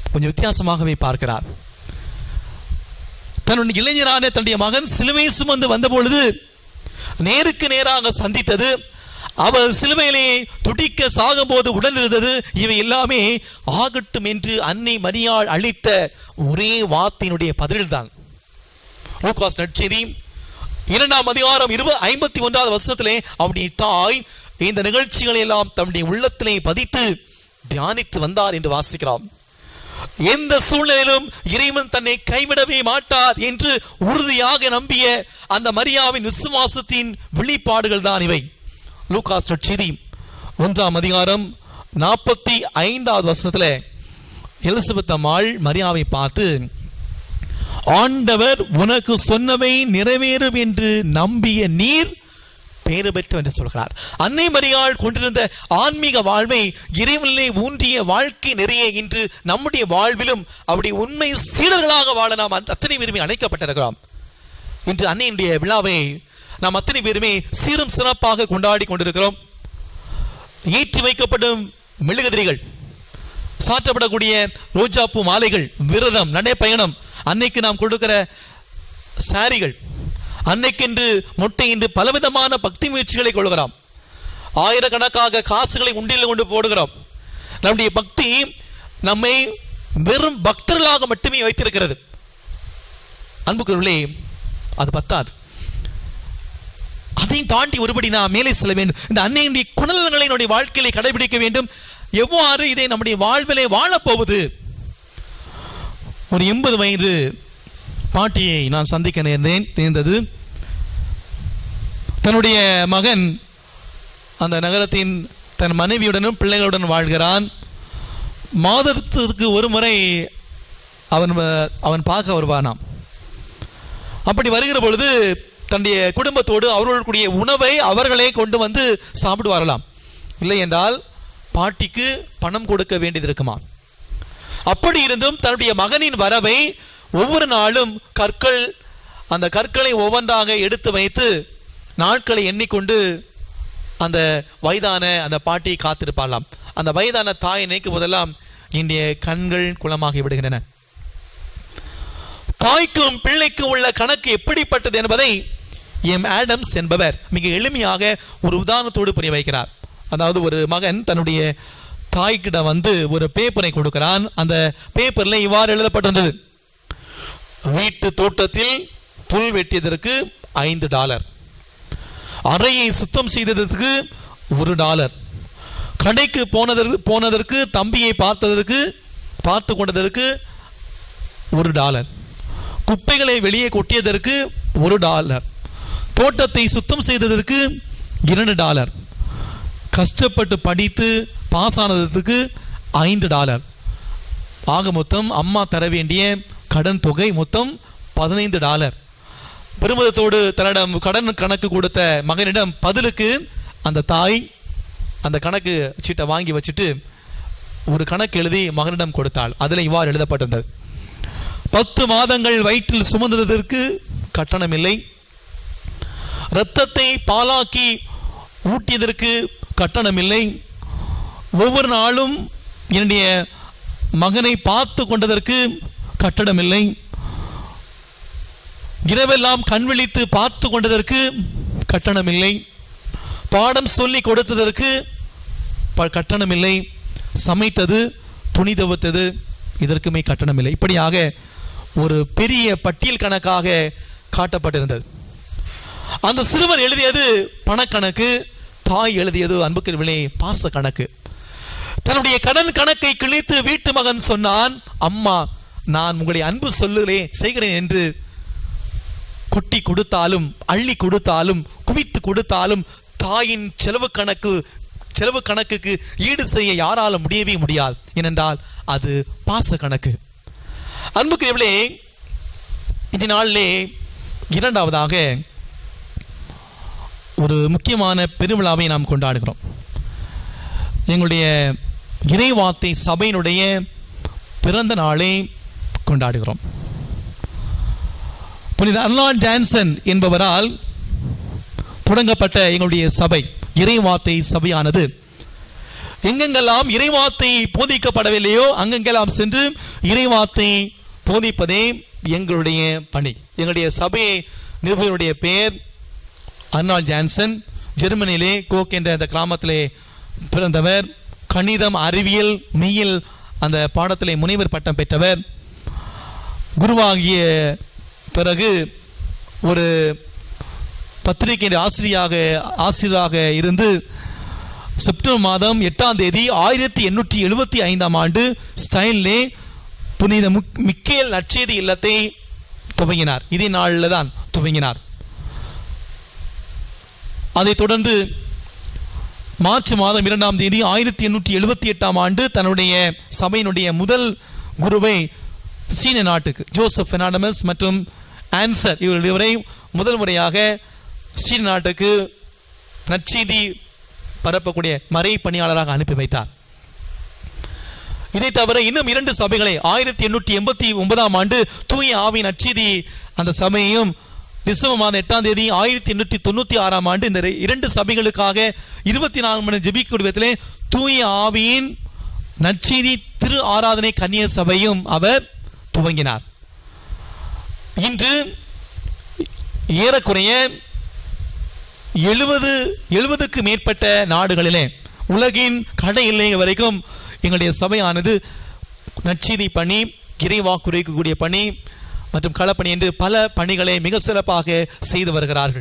கொஞ்சம் வித்தியாசமாகவே பார்க்கிறார் தன்னுடைய இளைஞரான தன்னுடைய மகன் சிலுவை சுமந்து வந்த பொழுது நேருக்கு நேராக சந்தித்தது அவர் சிலுவையிலே துடிக்க சாகும்போது உடன் இருந்தது இவை எல்லாமே ஆகட்டும் என்று அன்னை மரியாள் அளித்த ஒரே வார்த்தையினுடைய பதில்தான் லூகாஸ் நற்செய்தி இரண்டாம் அதிகாரம் இருபது ஐம்பத்தி ஒன்றாவது வருஷத்திலே அவருடைய தாய் இந்த நிகழ்ச்சிகளை எல்லாம் தன்னுடைய உள்ளத்திலே பதித்து தியானித்து வந்தார் என்று வாசிக்கிறோம் எந்த சூழ்நிலையிலும் இறைவன் தன்னை கைவிடவே மாட்டார் என்று உறுதியாக நம்பிய அந்த மரியாவின் விசுவாசத்தின் வெளிப்பாடுகள் தான் இவை லூகாஸ் நற்செய்தி ஒன்றாம் அதிகாரம் நாற்பத்தி ஐந்தாவது வருஷத்துல எலிசபெத் அம்மாள் மரியாவை பார்த்து ஆண்டவர் உனக்கு சொன்னவை நிறைவேறும் என்று நம்பிய நீர் பேறு பெற்று என்று சொல்கிறார் அன்னை மரியாள் கொண்டிருந்த ஆன்மீக வாழ்வை இறைவனிலே ஊன்றிய வாழ்க்கை நிறைய இன்று நம்முடைய வாழ்விலும் அவருடைய உண்மை சீடர்களாக வாழ நாம் அத்தனை பேருமே அழைக்கப்பட்டிருக்கிறோம் இன்று அன்னையினுடைய விழாவை நாம் அத்தனை பேருமே சீரும் சிறப்பாக கொண்டாடி கொண்டிருக்கிறோம் ஏற்றி வைக்கப்படும் மெழுகுதிரிகள் சாற்றப்படக்கூடிய ரோஜாப்பூ மாலைகள் விரதம் நடைப்பயணம் அன்னைக்கு நாம் கொடுக்கிற சாரிகள் அன்னைக்கென்று மொட்டை என்று பலவிதமான பக்தி முயற்சிகளை கொள்கிறோம் ஆயிரக்கணக்காக காசுகளை உண்டியில் கொண்டு போடுகிறோம் நம்முடைய பக்தி நம்மை வெறும் பக்தர்களாக மட்டுமே வைத்திருக்கிறது அன்புக்குள்ளே அது பத்தாது அதையும் தாண்டி ஒருபடி நாம் மேலே செல்ல வேண்டும் இந்த அன்னையினுடைய குணநலங்களை நம்முடைய வாழ்க்கையிலே கடைபிடிக்க வேண்டும் எவ்வாறு இதை நம்முடைய வாழ்விலே வாழப்போவது ஒரு எண்பது வயது பாட்டியை நான் சந்திக்க நேர்ந்தேன் நேர்ந்தது தன்னுடைய மகன் அந்த நகரத்தின் தன் மனைவியுடனும் பிள்ளைகளுடன் வாழ்கிறான் மாதத்திற்கு ஒரு முறை அவன் அவன் பார்க்க வருவானாம் அப்படி வருகிற பொழுது தன்னுடைய குடும்பத்தோடு அவர்களுடைய உணவை அவர்களே கொண்டு வந்து சாப்பிடுவாரலாம் இல்லை என்றால் பாட்டிக்கு பணம் கொடுக்க வேண்டியது இருக்குமா அப்படி இருந்தும் தன்னுடைய மகனின் வரவை ஒவ்வொரு நாளும் கற்கள் அந்த கற்களை ஒவ்வொன்றாக எடுத்து வைத்து நாட்களை எண்ணிக்கொண்டு அந்த வயதான அந்த பாட்டியை காத்திருப்பாளாம் அந்த வயதான தாயை நினைக்கும் போதெல்லாம் இன்றைய கண்கள் குளமாகி விடுகின்றன தாய்க்கும் பிள்ளைக்கும் உள்ள கணக்கு எப்படிப்பட்டது என்பதை எம் ஆடம்ஸ் என்பவர் மிக எளிமையாக ஒரு உதாரணத்தோடு புரிய வைக்கிறார் அதாவது ஒரு மகன் தன்னுடைய தாய்கிட்ட வந்து ஒரு பேப்பரை கொடுக்கிறான் அந்த பேப்பர்ல இவ்வாறு எழுதப்பட்டிருந்தது வீட்டு தோட்டத்தில் புல் வெட்டியதற்கு ஐந்து டாலர் அறையை சுத்தம் செய்ததற்கு ஒரு டாலர் கடைக்கு போனதற்கு போனதற்கு தம்பியை பார்த்ததற்கு பார்த்து கொண்டதற்கு ஒரு டாலர் குப்பைகளை வெளியே கொட்டியதற்கு ஒரு டாலர் தோட்டத்தை சுத்தம் செய்ததற்கு இரண்டு டாலர் கஷ்டப்பட்டு படித்து பாஸ் ஆனதுக்கு ஐந்து டாலர் ஆக மொத்தம் அம்மா தர வேண்டிய கடன் தொகை மொத்தம் பதினைந்து டாலர் பெருமிதத்தோடு தன்னிடம் கடன் கணக்கு கொடுத்த மகனிடம் பதிலுக்கு அந்த தாய் அந்த கணக்கு சீட்டை வாங்கி வச்சுட்டு ஒரு கணக்கு எழுதி மகனிடம் கொடுத்தாள் அதில் இவ்வாறு எழுதப்பட்டிருந்தது பத்து மாதங்கள் வயிற்றில் சுமந்ததற்கு கட்டணம் இல்லை இரத்தத்தை பாலாக்கி ஊட்டியதற்கு கட்டணம் இல்லை ஒவ்வொரு நாளும் என்னுடைய மகனை பார்த்து கொண்டதற்கு கட்டணம் இல்லை இரவெல்லாம் கண் விழித்து பார்த்து கொண்டதற்கு கட்டணம் இல்லை பாடம் சொல்லி கொடுத்ததற்கு ப- கட்டணம் இல்லை சமைத்தது துணி துவைத்தது இதற்குமே கட்டணம் இல்லை இப்படியாக ஒரு பெரிய பட்டியல் கணக்காக காட்டப்பட்டிருந்தது அந்த சிறுவன் எழுதியது பணக்கணக்கு தாய் எழுதியது அன்புக்குரியவர்களே பாச கணக்கு தன்னுடைய கடன் கணக்கை கிழித்து வீட்டு மகன் சொன்னான் அம்மா நான் உங்களை அன்பு சொல்லுகிறே செய்கிறேன் என்று கொட்டி கொடுத்தாலும் அள்ளி கொடுத்தாலும் குவித்து கொடுத்தாலும் தாயின் செலவு கணக்கு செலவு கணக்குக்கு ஈடு செய்ய யாரால முடியவே முடியாது ஏனென்றால் அது பாச கணக்கு அன்புக்குரியவர்களே இந்த நாளிலே இரண்டாவதாக ஒரு முக்கியமான பெருவிழாவை நாம் கொண்டாடுகிறோம் எங்களுடைய இறைவார்த்தை சபையினுடைய பிறந்த நாளை கொண்டாடுகிறோம் புனித அர்லான் டான்சன் என்பவரால் தொடங்கப்பட்ட எங்களுடைய சபை இறைவார்த்தை சபையானது எங்கெங்கெல்லாம் இறைவார்த்தை போதிக்கப்படவில்லையோ அங்கெங்கெல்லாம் சென்று இறைவார்த்தை போதிப்பதே எங்களுடைய பணி எங்களுடைய சபையை நிருபருடைய பெயர் அர்னால் ஜான்சன் ஜெர்மனியிலே கோக் என்ற அந்த கிராமத்திலே பிறந்தவர் கணிதம் அறிவியல் மெய்யில் அந்த பாடத்திலே முனைவர் பட்டம் பெற்றவர் குருவாகிய பிறகு ஒரு பத்திரிகை ஆசிரியாக ஆசிரியராக இருந்து செப்டம்பர் மாதம் எட்டாம் தேதி ஆயிரத்தி எண்ணூற்றி எழுபத்தி ஐந்தாம் ஆண்டு ஸ்டைலே புனித முக்- மிக்கேல் நற்செய்தி இல்லத்தை துவங்கினார் இதே நாளில் தான் துவங்கினார் அதைத் தொடர்ந்து மார்ச் மாதம் இரண்டாம் தேதி ஆயிரத்தி எண்ணூற்றி எழுபத்தி எட்டாம் ஆண்டு தன்னுடைய சபையினுடைய முதல் குருவை சீன நாட்டுக்கு ஜோசப் பெர்னாண்டமஸ் மற்றும் ஆன்சர் இவர்கள் இவரை முதல் முறையாக சீன நாட்டுக்கு நற்செய்தி பரப்பக்கூடிய மறை பணியாளராக அனுப்பி வைத்தார் இதை தவிர இன்னும் இரண்டு சபைகளை ஆயிரத்தி எண்ணூற்றி எண்பத்தி ஒன்பதாம் ஆண்டு தூய ஆவி நற்செய்தி அந்த சபையையும் டிசம்பர் மாதம் எட்டாம் தேதி ஆயிரத்தி எண்ணூற்றி தொண்ணூற்றி ஆறாம் ஆண்டு இந்த ரெ- இரண்டு சபைகளுக்காக இருபத்தி நான்கு மணி ஜெபிக்க குடும்பத்திலே தூய ஆவியின் நற்செய்தி திரு ஆராதனை கன்னிய சபையும் அவர் துவங்கினார் இன்று ஏறக்குறைய எழுபது எழுபதுக்கு மேற்பட்ட நாடுகளிலே உலகின் கடை எல்லை வரைக்கும் எங்களுடைய சபையானது நற்செய்தி பணி இறைவாக்குரைக்கக்கூடிய பணி மற்றும் களப்பணி என்று பல பணிகளை மிக சிறப்பாக செய்து வருகிறார்கள்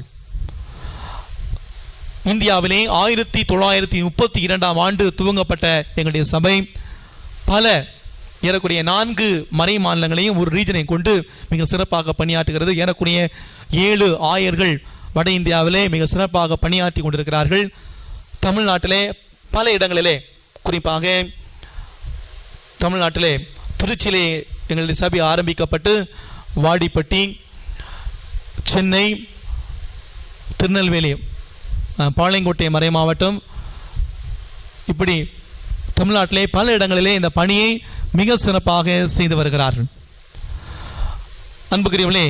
இந்தியாவிலே ஆயிரத்தி தொள்ளாயிரத்தி முப்பத்தி இரண்டாம் ஆண்டு துவங்கப்பட்ட எங்களுடைய சபை பல ஏறக்குறைய நான்கு மறை மாநிலங்களையும் ஒரு ரீஜனை கொண்டு மிக சிறப்பாக பணியாற்றுகிறது ஏறக்குறைய ஏழு ஆயர்கள் வட இந்தியாவிலே மிக சிறப்பாக பணியாற்றி கொண்டிருக்கிறார்கள் தமிழ்நாட்டிலே பல இடங்களிலே குறிப்பாக தமிழ்நாட்டிலே திருச்சியிலே எங்களுடைய சபை ஆரம்பிக்கப்பட்டு வாடிப்பட்டி சென்னை திருநெல்வேலி அஹ், பாளையங்கோட்டை மறை மாவட்டம் இப்படி தமிழ்நாட்டிலே பல இடங்களிலே இந்த பணியை மிக சிறப்பாக செய்து வருகிறார்கள் அன்புக்குரியவர்களே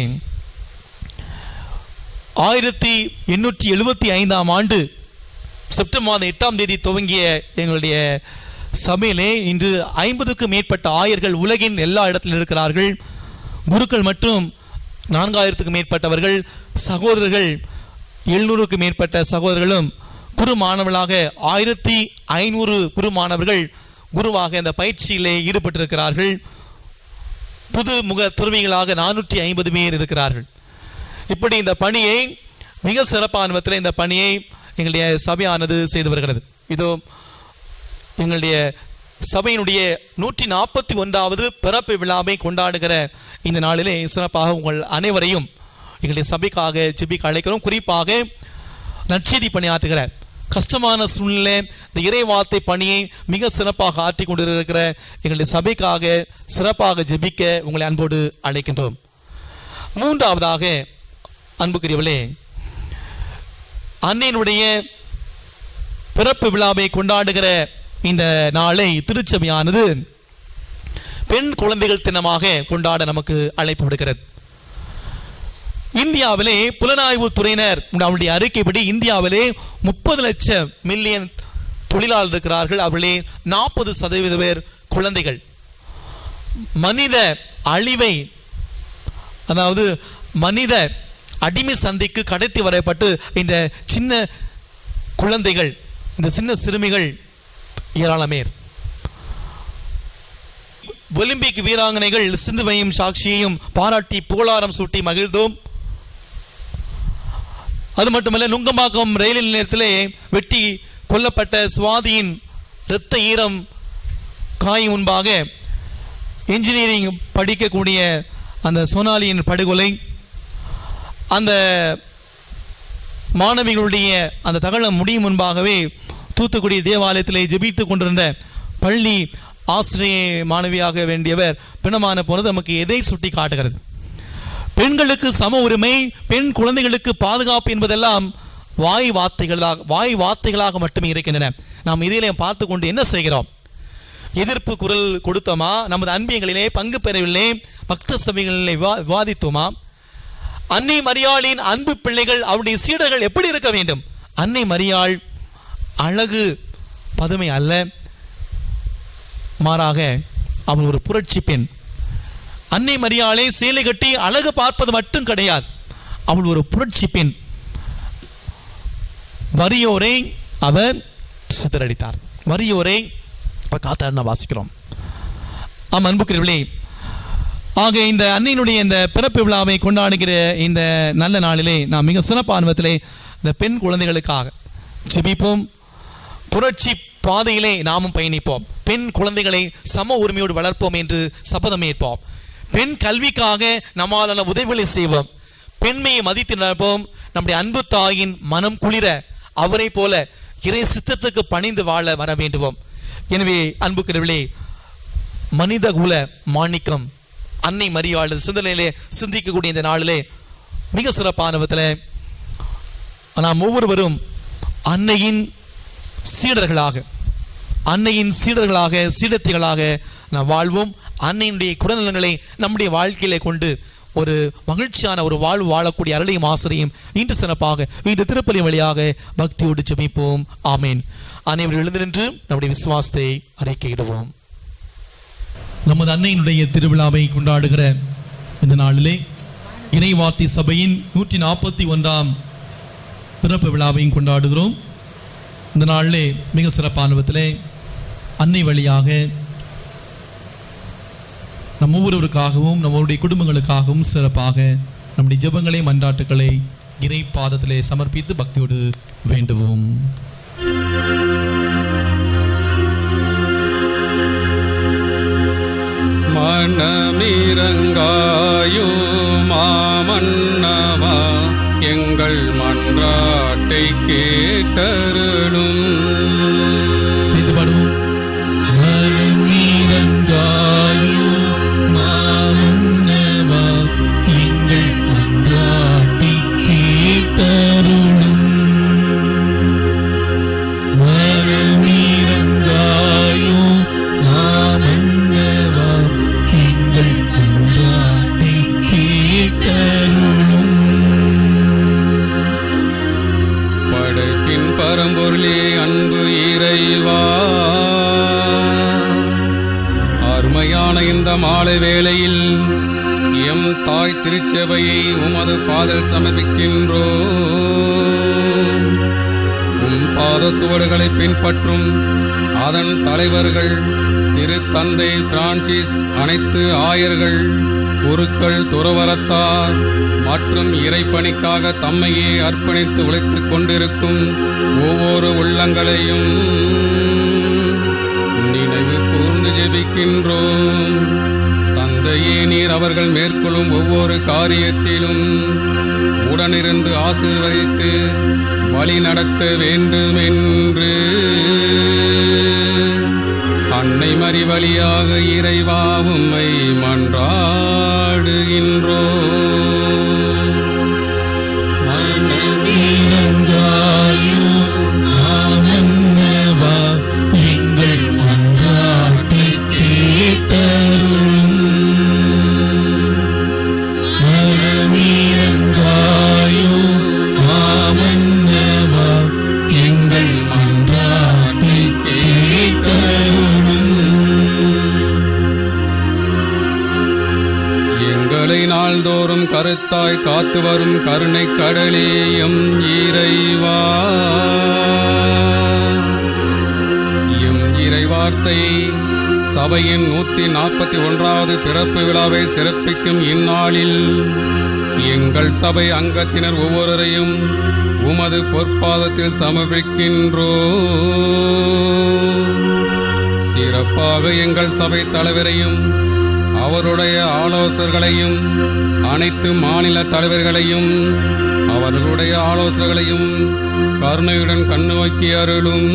ஆயிரத்தி எண்ணூற்றி எழுபத்தி ஐந்தாம் ஆண்டு செப்டம்பர் மாதம் எட்டாம் தேதி துவங்கிய எங்களுடைய சபையிலே இன்று ஐம்பதுக்கும் மேற்பட்ட ஆயர்கள் உலகின் எல்லா இடத்திலும் இருக்கிறார்கள் குருக்கள் மட்டும் நான்காயிரத்துக்கும் மேற்பட்டவர்கள் சகோதரர்கள் எழுநூறுக்கும் மேற்பட்ட சகோதரர்களும் குரு மாணவர்களாக ஆயிரத்தி ஐநூறு குரு மாணவர்கள் குருவாக இந்த பயிற்சியிலே ஈடுபட்டிருக்கிறார்கள் புது முக துறவிகளாக நானூற்றி ஐம்பது பேர் இருக்கிறார்கள் இப்படி இந்த பணியை மிக சிறப்பான விதத்தில் இந்த பணியை எங்களுடைய சபையானது செய்து வருகிறது இதோ எங்களுடைய சபையினுடைய நூற்றி நாற்பத்தி ஒன்றாவது பிறப்பு விழாவை கொண்டாடுகிற இந்த நாளிலே சிறப்பாக உங்கள் அனைவரையும் எங்களுடைய சபைக்காக ஜெபிக்க அழைக்கிறோம் குறிப்பாக நற்செய்தி பணியாற்றுகிற கஷ்டமான சூழ்நிலை இந்த இறைவார்த்தை பணியை மிக சிறப்பாக ஆற்றிக் கொண்டிருக்கிற எங்களுடைய சபைக்காக சிறப்பாக ஜெபிக்க உங்களை அன்போடு அழைக்கின்றோம் மூன்றாவதாக அன்புக்குரியவளே அன்னையினுடைய பிறப்பு விழாவை கொண்டாடுகிற இந்த நாளை திருச்சபையானது பெண் குழந்தைகள் தினமாக கொண்டாட நமக்கு அழைப்பு விடுகிறது இந்தியாவிலே புலனாய்வு துறையினர் அவருடைய அறிக்கைப்படி இந்தியாவிலே முப்பது லட்சம் மில்லியன் தொழிலாளர் இருக்கிறார்கள் அவர்களே நாற்பது சதவீத பேர் குழந்தைகள் மனித அழிவை அதாவது மனித அடிமை சந்தைக்கு கடத்தி வரப்பட்டு இந்த சின்ன குழந்தைகள் இந்த சின்ன சிறுமிகள் ஏராளமேர் ஒலிம்பிக் வீராங்கனைகள் சிந்துவையும் சாட்சியையும் பாராட்டி புகழாரம் சூட்டி மகிழ்ந்தோம் அது மட்டுமல்ல நுங்கம்பாக்கம் ரயில் நிலையத்திலே வெட்டி கொல்லப்பட்ட சுவாதியின் இரத்த ஈரம் காயும் முன்பாக இன்ஜினியரிங் படிக்கக்கூடிய அந்த சோனாலியின் படுகொலை அந்த மாணவிகளுடைய அந்த தகவல் முடியும் முன்பாகவே தூத்துக்குடி தேவாலயத்திலே ஜெபித்துக் கொண்டிருந்த பள்ளி ஆசிரிய மாணவியாக வேண்டியவர் பிணமான போனது நமக்கு எதை சுட்டி காட்டுகிறது பெண்களுக்கு சம உரிமை பெண் குழந்தைகளுக்கு பாதுகாப்பு என்பதெல்லாம் வாய் வார்த்தைகளாக வாய் வார்த்தைகளாக மட்டுமே இருக்கின்றன நாம் இதிலே பார்த்து கொண்டு என்ன செய்கிறோம் எதிர்ப்பு குரல் கொடுத்தோமா நமது அன்பியங்களிலே பங்கு பெறவில்லை பக்த சபைகளிலே விவா- விவாதித்தோமா அன்னை மரியாளின் அன்பு பிள்ளைகள் அவருடைய சீடர்கள் எப்படி இருக்க வேண்டும் அன்னை மரியாள் அழகு பதுமை அல்ல மாறாக அவள் ஒரு புரட்சி பெண் அன்னை மரியாளை சேலை கட்டி அழகு பார்ப்பது மட்டும் கிடையாது அவள் ஒரு புரட்சி பெண் வறியோரை அவர் சிதறடித்தார் வறியோரை அவர் காத்தார் நான் வாசிக்கிறோம் ஆம் அன்புக்குரியவர்களே ஆக இந்த அன்னையினுடைய இந்த பிறப்பு விழாவை கொண்டாடுகிற இந்த நல்ல நாளிலே நாம் மிக சிறப்பானுவத்திலே இந்த பெண் குழந்தைகளுக்காக ஜெபிப்போம் புரட்சி பாதையிலே நாமும் பயணிப்போம் பெண் குழந்தைகளை சம உரிமையோடு வளர்ப்போம் என்று சபதம் ஏற்போம் பெண் கல்விக்காக நம்மாலான உதவிகளை செய்வோம் பெண்மையை மதித்து நடப்போம் நம்முடைய அன்பு தாயின் மனம் குளிர அவரை போல இறை சித்தத்துக்கு பணிந்து வாழ வர வேண்டுவோம் எனவே அன்புக்குரியவர்களே மனித குல மாணிக்கம் அன்னை மரியாள் சிந்தனையிலே சிந்திக்கக்கூடிய இந்த நாளிலே மிக சிறப்பான விதத்தில் நாம் ஒவ்வொருவரும் அன்னையின் சீடர்களாக அன்னையின் சீடர்களாக சீடத்திகளாக நாம் வாழ்வோம் அன்னையினுடைய குடநலங்களை நம்முடைய வாழ்க்கையிலே கொண்டு ஒரு மகிழ்ச்சியான ஒரு வாழ்வு வாழக்கூடிய அருளையும் ஆசிரியும் இன்று சிறப்பாக இந்த திருப்பலி வழியாக பக்தியோடு ஜெபிப்போம் ஆமேன் அனைவரும் எழுந்து நின்று நம்முடைய விசுவாசத்தை அறிக்கையிடுவோம் நமது அன்னையினுடைய திருவிழாவை கொண்டாடுகிற இந்த நாளிலே இறைவார்த்தை சபையின் நூற்றி நாற்பத்தி ஒன்றாம் பிறப்பு விழாவையும் கொண்டாடுகிறோம் இந்த நாளிலே மிக சிறப்பான விதத்திலே அன்னை வழியாக நம் ஒவ்வொருவருக்காகவும் நம்மளுடைய குடும்பங்களுக்காகவும் சிறப்பாக நம்முடைய ஜெபங்களை மன்றாட்டுக்களை இறை பாதத்திலே சமர்ப்பித்து பக்தியோடு வேண்டுவோம் மனமிரங்காயோ மாமன்னவா எங்கள் மன்றாட்டை கேட்டருளும் செய்து பாடுவோம் படைப்பின் பரம்பொருளே அன்பு இறைவா அருமையான இந்த மாலை வேளையில் எம் தாய் திருச்சபையை உமது பாதல் சமர்ப்பிக்கின்றோ உம் பாத சுவடுகளை பின்பற்றும் அதன் தலைவர்கள் திரு தந்தை பிரான்சிஸ் அனைத்து ஆயர்கள் குருக்கள் துறவரத்தார் மற்றும் இறைப்பணிக்காக தம்மையே அர்ப்பணித்து உழைத்துக் கொண்டிருக்கும் ஒவ்வொரு உள்ளங்களையும் நினைவு கூர்ந்து ஜெபிக்கின்றோம் தந்தையே நீர் அவர்கள் மேற்கொள்ளும் ஒவ்வொரு காரியத்திலும் உடனிருந்து ஆசீர்வதித்து வழி நடத்த வேண்டுமென்று அன்னை மறி வழியாக இறைவா உம்மை மன்றாடுகின்றோ எங்களை நாள்தோறும் கருத்தாய் காத்து வரும் கருணை கடலேயம் இறைவா எம் இறைவார்த்தை சபையின் நூற்றி நாற்பத்தி ஒன்றாவது பிறப்பு விழாவை சிறப்பிக்கும் இந்நாளில் எங்கள் சபை அங்கத்தினர் ஒவ்வொருவரையும் உமது பொற்பாதத்தில் சமர்ப்பிக்கின்றோ சிறப்பாக எங்கள் சபை தலைவரையும் அவருடைய ஆலோசகர்களையும் அனைத்து மாநில தலைவர்களையும் அவர்களுடைய ஆலோசகர்களையும் கருணையுடன் கண்ணோக்கி அருளும்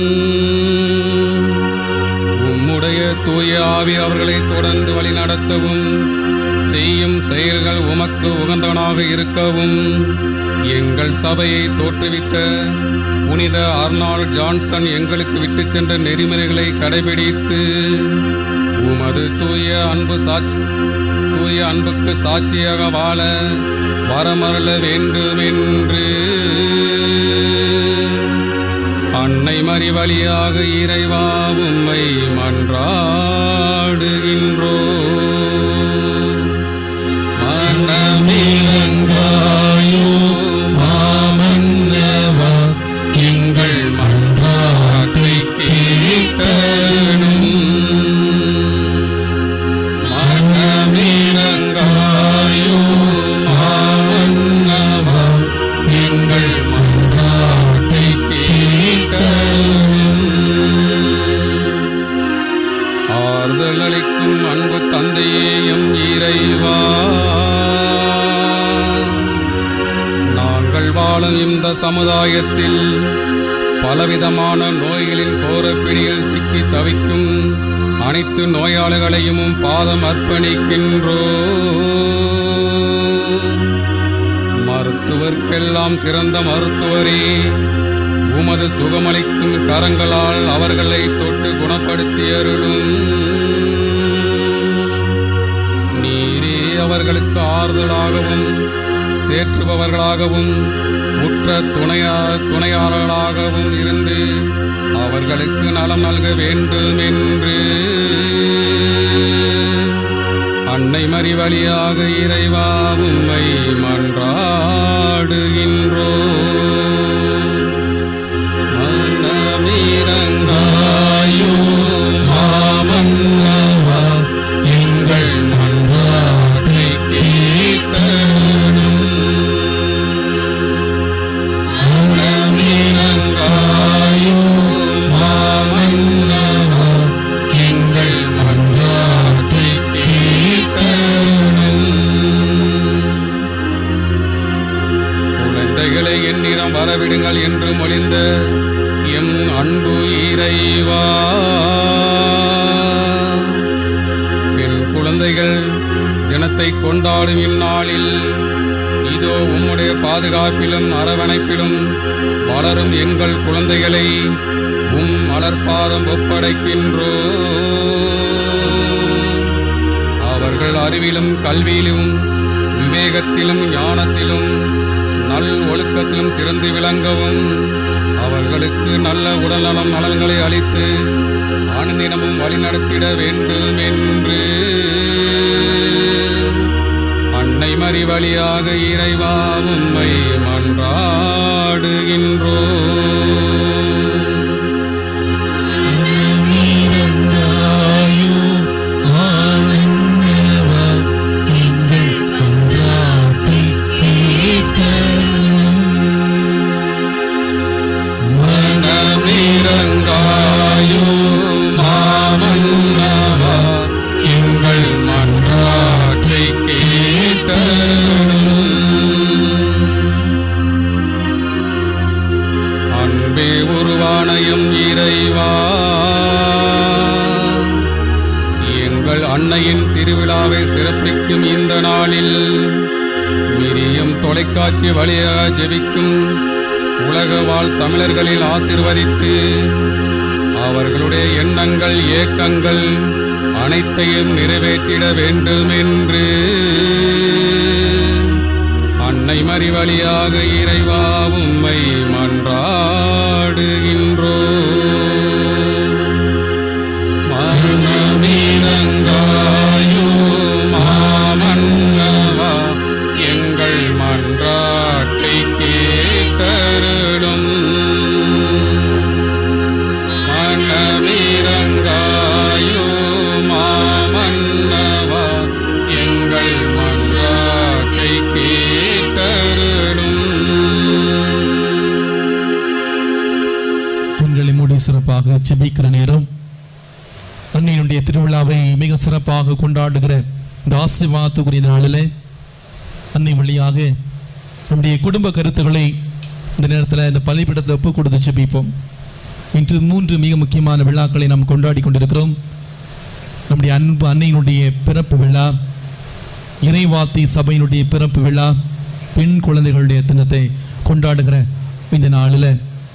உம்முடைய தூய ஆவி அவர்களை தொடர்ந்து வழிநடத்தவும் செய்யும் செயல்கள் உமக்கு உகந்தவனாக இருக்கவும் எங்கள் சபையை தோற்றுவித்த புனித அர்னால்ட் ஜான்சன் எங்களுக்கு விட்டுச் சென்ற நெறிமுறைகளை கடைபிடித்து உமது தூய அன்பு சாட்சி தூய அன்புக்கு சாட்சியாக வாழ வரமருள வேண்டுமென்று அன்னை மறி வழியாக இறைவா உம்மை மன்றாடுகின்றோ மனமிலங்காயோ மாமன்னவா எங்கள் மன்றாட்டை கேட்டனும் மனமிலங்காயோ மாமன்னவா எங்கள் மன்றாட்டை கேட்டனும் ஆறுதல் அளிக்கும் அன்பு தந்தையேயும் இறைவா நாங்கள் வாழும் இந்த சமுதாயத்தில் பலவிதமான நோய்களின் கோரப்பிடியில் சிக்கி தவிக்கும் அனைத்து நோயாளிகளையும் உம் பாதம் அர்ப்பணிக்கின்றோ மருத்துவர்க்கெல்லாம் சிறந்த மருத்துவரே உமது சுகமளிக்கும் கரங்களால் அவர்களை தொட்டு குணப்படுத்தி அருளும் நீரே அவர்களுக்கு ஆறுதலாகவும் தேற்றுபவர்களாகவும் உற்ற துணையா துணையாளர்களாகவும் இருந்து அவர்களுக்கு நலம் நல்க வேண்டும் என்று அன்னை மறி வழியாக இறைவா உம்மை மன்றாடுகின்றோ மனமிரங்காயோ மாமன்னவா எங்கள் மன்றாட்டை கேட்டனும் மனமிரங்காயோ மாமன்னவா எங்கள் மன்றாட்டை கேட்டனும் குழந்தைகளை என்னிடம் வரவிடுங்கள் என்று மொழிந்த எம் அன்பு இறைவா பெண் குழந்தைகள் தினத்தை கொண்டாடும் இந்நாளில் இதோ உம்முடைய பாதுகாப்பிலும் அரவணைப்பிலும் வளரும் எங்கள் குழந்தைகளை உம் மலர்பாதம் ஒப்படைக்கின்றோ அவர்கள் அறிவிலும் கல்வியிலும் விவேகத்திலும் ஞானத்திலும் நல் ஒழுக்கத்திலும் சிறந்து விளங்கவும் அவர்களுக்கு நல்ல உடல்நலம் நலன்களை அளித்து ஆனந்தினமும் வழிநடத்திட வேண்டும் என்று அன்னை மறி வழியாக இறைவா உம்மை மன்றாடுகின்றோ மனமிரங்காயோ மாமன்னவா எங்கள் மன்றாட்டை கேட்டனும் அன்பே உருவானயம் இறைவா எங்கள் அன்னையின் திருவிழாவை சிறப்பிக்கும் இந்த நாளில் மிரியம் தொலைக்காட்சி வழியாக ஜெபிக்கும் உலக வாழ் தமிழர்களில் ஆசிர்வதித்து அவர்களுடைய எண்ணங்கள் ஏக்கங்கள் அனைத்தையும் நிறைவேற்றிட வேண்டும் என்று அன்னை மறி வழியாக இறைவா உம்மை மன்றாடுகின்றோ மனமிரங்காயோ மாமன்னவா எங்கள் மன்றாட்டை கேட்டருளும் மனமிரங்காயோ மாமன்னவா எங்கள் மன்றாட்டை கேட்டருளும் கண்களை மூடி சிறப்பாக செபிக்கிற நேரம் அன்னையினுடைய திருவிழாவை மிக சிறப்பாக கொண்டாடுகிற இந்த ஆசிர்வாதத்துக்குரிய நாளில் அன்னை வழியாக நம்முடைய குடும்ப கருத்துக்களை இந்த நேரத்தில் இந்த பள்ளிப்பிடத்தை ஒப்பு கொடுத்து செபிப்போம் இன்று மூன்று மிக முக்கியமான விழாக்களை நாம் கொண்டாடி கொண்டிருக்கிறோம் நம்முடைய அன்பு அன்னையினுடைய பிறப்பு விழா இறைவாத்தி சபையினுடைய பிறப்பு விழா பெண் குழந்தைகளுடைய தினத்தை கொண்டாடுகிற இந்த நாளில்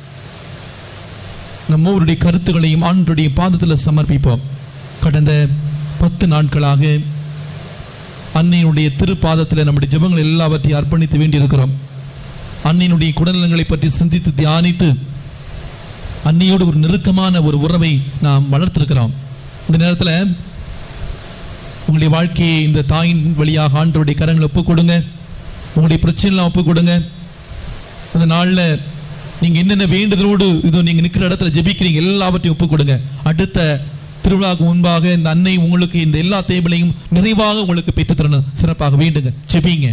நம்ம ஒவ்வொருடைய கருத்துக்களையும் ஆண்டுடைய பாதத்தில் சமர்ப்பிப்போம் கடந்த பத்து நாட்களாக அன்னையினுடைய திருப்பாதத்தில் நம்முடைய ஜெபங்கள் எல்லாவற்றையும் அர்ப்பணித்து வேண்டியிருக்கிறோம் அன்னையினுடைய குடநலங்களை பற்றி சிந்தித்து தியானித்து அன்னையோடு ஒரு நெருக்கமான ஒரு உறவை நாம் வளர்த்திருக்கிறோம் இந்த நேரத்தில் உங்களுடைய வாழ்க்கையை இந்த தாயின் வழியாக ஆண்டவருடைய கரங்களை ஒப்புக் கொடுங்க உங்களுடைய பிரச்சனைலாம் ஒப்புக் கொடுங்க அந்த நாளில் நீங்கள் என்னென்ன வேண்டுதலோடு இதோ நீங்கள் நிற்கிற இடத்துல ஜெபிக்கிறீங்க எல்லாவற்றையும் ஒப்புக் கொடுங்க அடுத்த திருவிழாவுக்கு முன்பாக இந்த அன்னை உங்களுக்கு இந்த எல்லா தேவைகளையும் நிறைவாக உங்களுக்கு பெற்றுத்தரணும் சிறப்பாக வேண்டுங்க ஜெபிங்க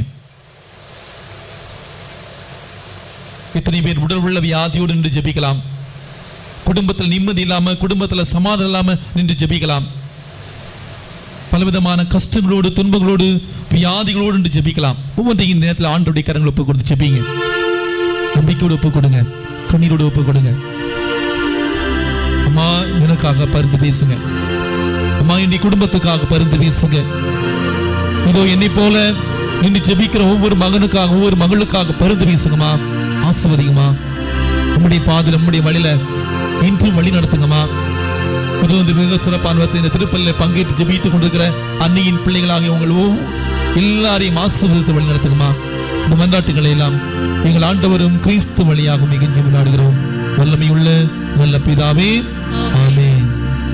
எத்தனை பேர் உடல் உள்ள வியாதியோடு நின்று ஜெபிக்கலாம் குடும்பத்தில் நிம்மதி இல்லாம குடும்பத்தில் சமாதானம் இல்லாம நின்று ஜெபிக்கலாம் பலவிதமான கஷ்டங்களோடு துன்பங்களோடு வியாதிகளோடு நின்று ஜெபிக்கலாம் ஒவ்வொன்றையும் இந்த நேரத்தில் ஆண்டோடைய கரங்களை ஒப்பு கொடுத்து ஜெபிங்க நம்பிக்கையோடு ஒப்பு கொடுங்க கண்ணீரோடு ஒப்பு கொடுங்க அம்மா எனக்காக பரிந்து பேசுங்க அம்மா என்னை குடும்பத்துக்காக பரிந்து பேசுங்க இதோ என்னை போல நின்று ஜெபிக்கிற ஒவ்வொரு மகனுக்காக ஒவ்வொரு மகளுக்காக பரிந்து பேசுங்கம்மா ஆசிர்வதிங்கம்மா உம்முடைய பாதையில் உம்முடைய வழியில இன்றும் வழி நடத்துங்கம்மா இது வந்து மிக சிறப்பான வார்த்தை. இந்த திருப்பலில் பங்கேற்று ஜெபித்துக் கொண்டிருக்கிற அன்னையின் பிள்ளைகளாகிய உங்கள் ஒவ்வொரு- எல்லாரையும் ஆசீர்வதித்து வழி நடத்துங்கம்மா இந்த மன்றாட்டுகளை எல்லாம் எங்கள் ஆண்டவரும் கிறிஸ்து வழியாக மிகஞ்சி விளையாடுகிறோம் வல்லமையுள்ள நல்ல பிதாவே ஆமென்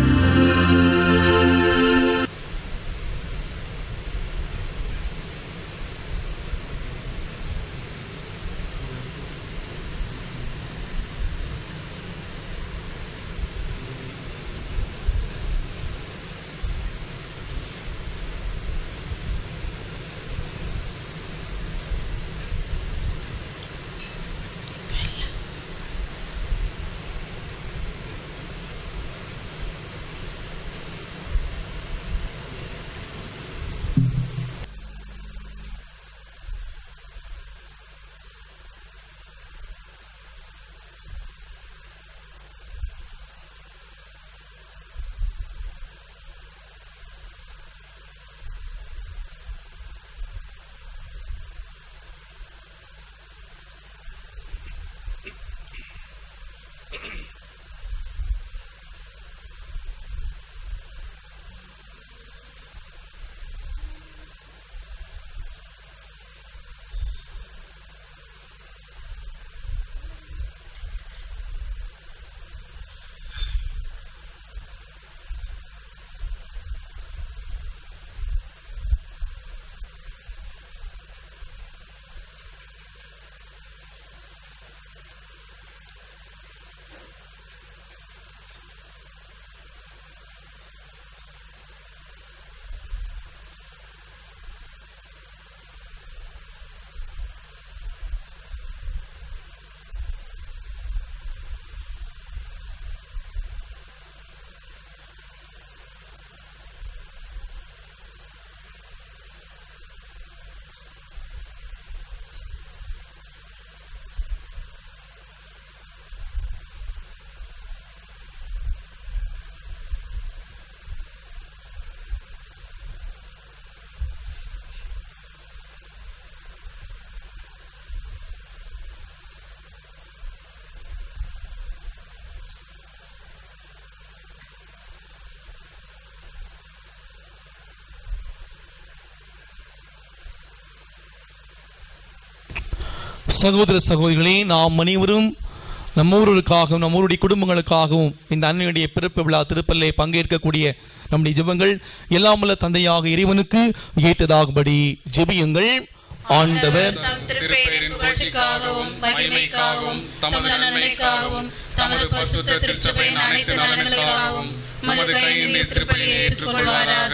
சகோதர சகோதரிகளே நாம் அனைவரும் நம்ம ஊர்களுக்காகவும் நம்ம ஊருடைய குடும்பங்களுக்காகவும் இந்த அன்னையுடைய பிறப்பு விழா திருப்பல்லை பங்கேற்கக்கூடிய நம்முடைய ஜெபங்கள் எல்லாமல்ல தந்தையாக இறைவனுக்கு ஏற்றதாகும்படி ஜெபியுங்கள் ஆண்டவர் தம் திருப்பெயரின் புகழ்ச்சிக்காகவும் மகிமைக்காகவும் தமது நன்மைக்காகவும் தமது பரிசுத்த திருச்சபையின் அனைத்து நலன்களுக்காகவும் மது கையில் திருப்பலியை ஏற்றுக்கொள்வாராக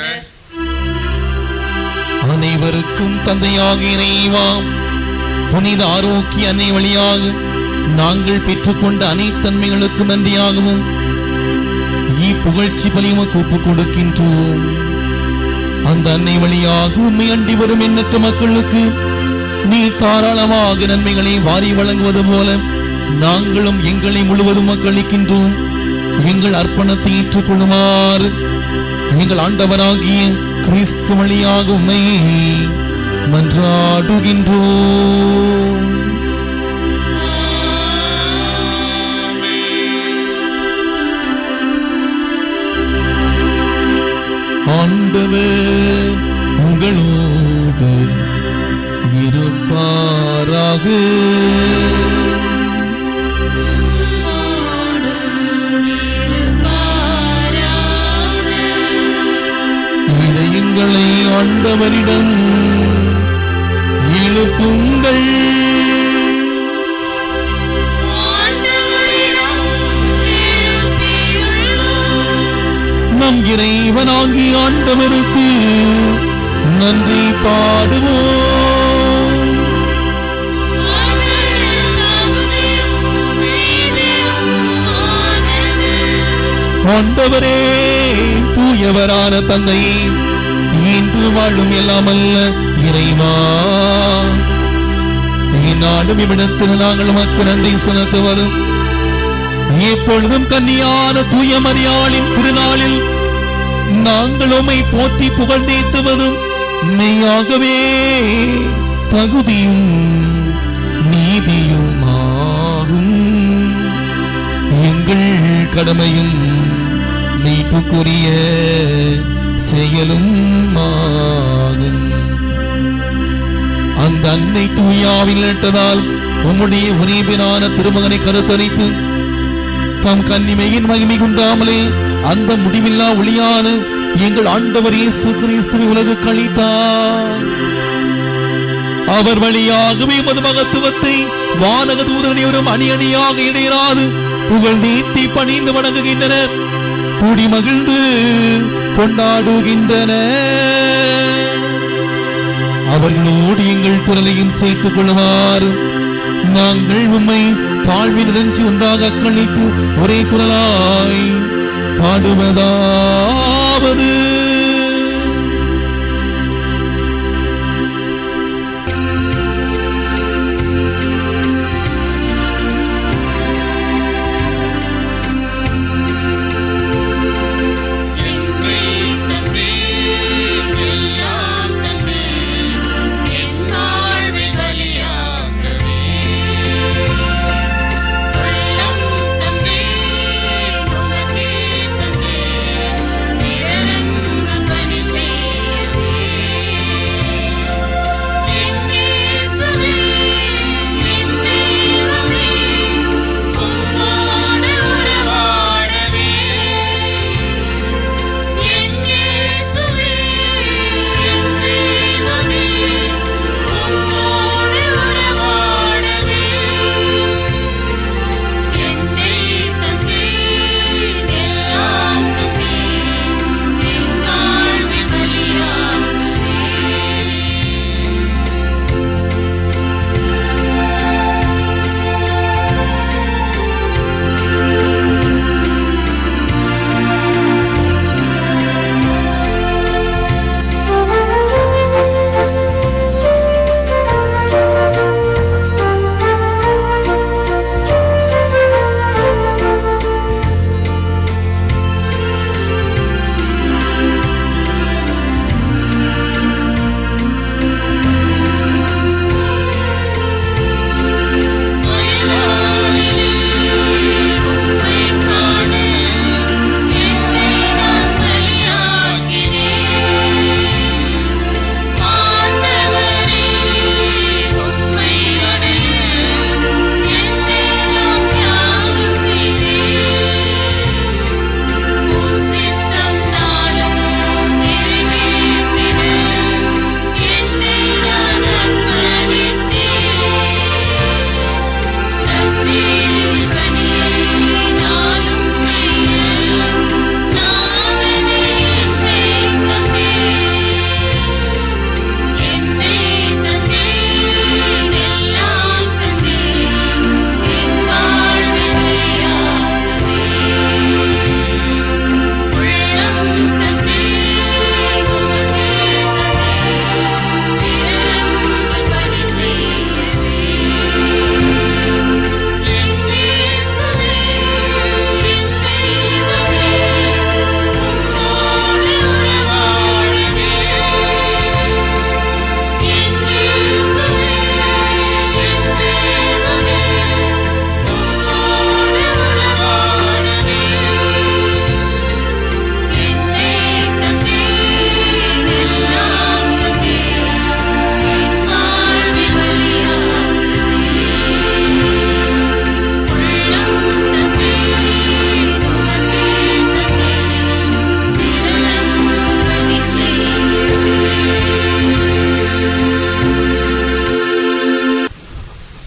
அனைவருக்கும் தந்தையாக இறைவாம் புனித ஆரோக்கிய அன்னை வழியாக நாங்கள் பெற்றுக்கொண்ட அனைத்தன்மைகளுக்கு நன்றியாகவும் இப்புகழ்ச்சி பலியுமக்கு ஒப்புக் கொடுக்கின்றோம் அந்த அன்னை வழியாக உண்மை அண்டி வரும் எண்ணற்ற மக்களுக்கு நீ தாராளமாக நன்மைகளை வாரி வழங்குவது போல நாங்களும் எங்களை முழுவதும் மக்களிக்கின்றோம் எங்கள் அர்ப்பணத்தை ஏற்றுக்கொள்ளுமாறு எங்கள் ஆண்டவராகிய கிறிஸ்து வழியாக உண்மை மன்றாடுகின்றோம் ஆண்டவர் உங்களோடு இருப்பாராக ஆண்டவரிடம் எழுப்புங்கள் நம் இறைவனாகி ஆண்டவருக்கு நன்றி பாடுவோம் ஆண்டவரே தூயவரான தந்தையே இன்று வாழும் எல்லாம் அல்ல இறைவா இந்நாளும் இவ்விடத்தில் நாங்கள் உமக்கு நன்றி செலுத்த வரும் எப்பொழுதும் கன்னியான தூய மரியாளின் திருநாளில் நாங்கள் உம்மை போற்றி புகழ்ந்தேத்துவதும் மெய்யாகவே தகுதியும் நீதியுமாகும் எங்கள் கடமையும் மீட்புக்குரிய செயலும் ஆகும் அந்த அன்னை தூயாவில் இட்டதால் உம்முடைய உரிமையான திருமகனை கருத்தரித்து தம் கன்னிமையின் மகிமை குன்றாமலே அந்த முடிவில்லா ஒளியான எங்கள் ஆண்டவர் இயேசு கிறிஸ்துவை உலகு கழித்தார் அவர் வழியாகவே உமது மகத்துவத்தை வானக தூதரனைவரும் அணி அணியாக இடையராது புகழ் நீட்டி பணிந்து வணங்குகின்றனர் கூடி மகிழ்ந்து கொண்டாடுகின்றனர் அவர்களோடு எங்கள் குரலையும் சேர்த்துக் கொள்ளுமாறு நாங்கள் உம்மை தாழ்வில் இறைஞ்சி ஒன்றாக கழித்து ஒரே குரலாய் பாடுவதாவது உள்ளம் தந்தே உமக்கே தந்தே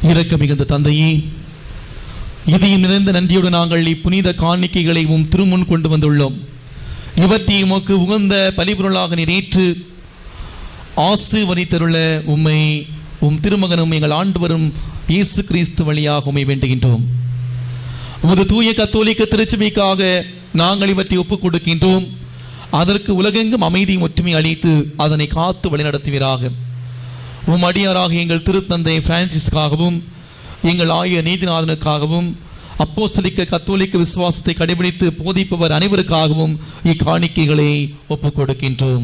இரக்க மிகுந்த தந்தையே இதயம் நிறைந்த நன்றியோடு நாங்கள் இப்புனித காணிக்கைகளை உம் திருமுன் கொண்டு வந்துள்ளோம் இவற்றை உமக்கு உகந்த பலிபொருளாக நிறைவேற்று ஆசீர்வதித்தருள உம்மை உம் திருமகனும் எங்கள் ஆண்டு வரும் இயேசு கிறிஸ்து வழியாக உம்மை வேண்டுகின்றோம் உமது தூய கத்தோலிக்க திருச்சபைக்காக நாங்கள் இவற்றை ஒப்புக் கொடுக்கின்றோம் அதற்கு உலகெங்கும் அமைதியும் ஒற்றுமை அளித்து அதனை காத்து வழிநடத்துவீராக உம் அடியாராக எங்கள் திருத்தந்தை பிரான்சிஸ்காகவும் எங்கள் ஆய நீதிநாதனுக்காகவும் அப்போஸ்தலிக்க கத்தோலிக்க விசுவாசத்தை கடைபிடித்து போதிப்பவர் அனைவருக்காகவும் இக்காணிக்கைகளை ஒப்புக் கொடுக்கின்றோம்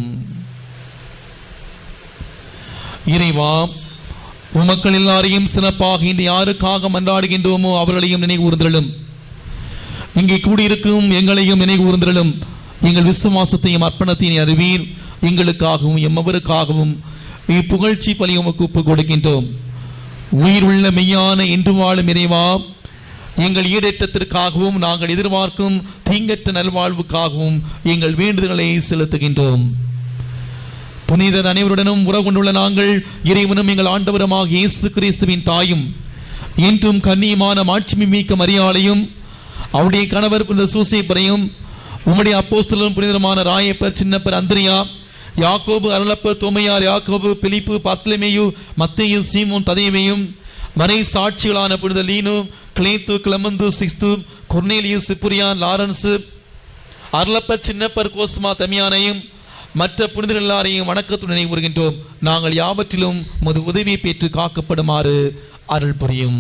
இறைவா உமக்கள் எல்லாரையும் சிறப்பாக இன்று யாருக்காக மன்றாடுகின்றோமோ அவர்களையும் நினைவுறுந்தலும் இங்கே கூடியிருக்கும் எங்களையும் நினைவுறுந்தலும் எங்கள் விசுவாசத்தையும் அர்ப்பணத்தையும் அறிவீர் எங்களுக்காகவும் எம்மவருக்காகவும் இப்புகழ்ச்சி பலி உமக்கு ஒப்புக் கொடுக்கின்றோம் உயிர் உள்ள மெய்யான என்று வாழும் இறைவா எங்கள் ஈடேற்றத்திற்காகவும் நாங்கள் எதிர்பார்க்கும் தீங்கற்ற நல்வாழ்வுக்காகவும் எங்கள் வேண்டுதல்களை செலுத்துகின்றோம் புனிதர் அனைவருடனும் உறவு கொண்டுள்ள நாங்கள் இறைவனும் எங்கள் ஆண்டவருமாக இயேசு கிறிஸ்துவின் தாயும் என்றும் கண்ணியமான மாட்சிமை மிக்க மரியாளையும் அவருடைய கணவர் புனித சூசைப்பரையும் உம்முடைய அப்போஸ்தலரும் புனிதரமான ராயப்பர் சின்னப்பர் அந்திரியா யாக்கோபு அருளப்பர் தோமையார் யாக்கோபு பிலிப்பு பத்லமேயு மத்தேயு சீமோன் ததையமையும் மறை சாட்சிகளான புனித Linus Cletus Clement Sixtus Cornelius Cyprian Lawrence அருளப்பர் சின்னப்பர் கோஸ்மா தமியானையும் மற்ற புனிதர் எல்லாரையும் வணக்கத்துடன் நினைவுறுகின்றோம் நாங்கள் யாவற்றிலும் உமது உதவியை பெற்று காக்கப்படுமாறு அருள் புரியும்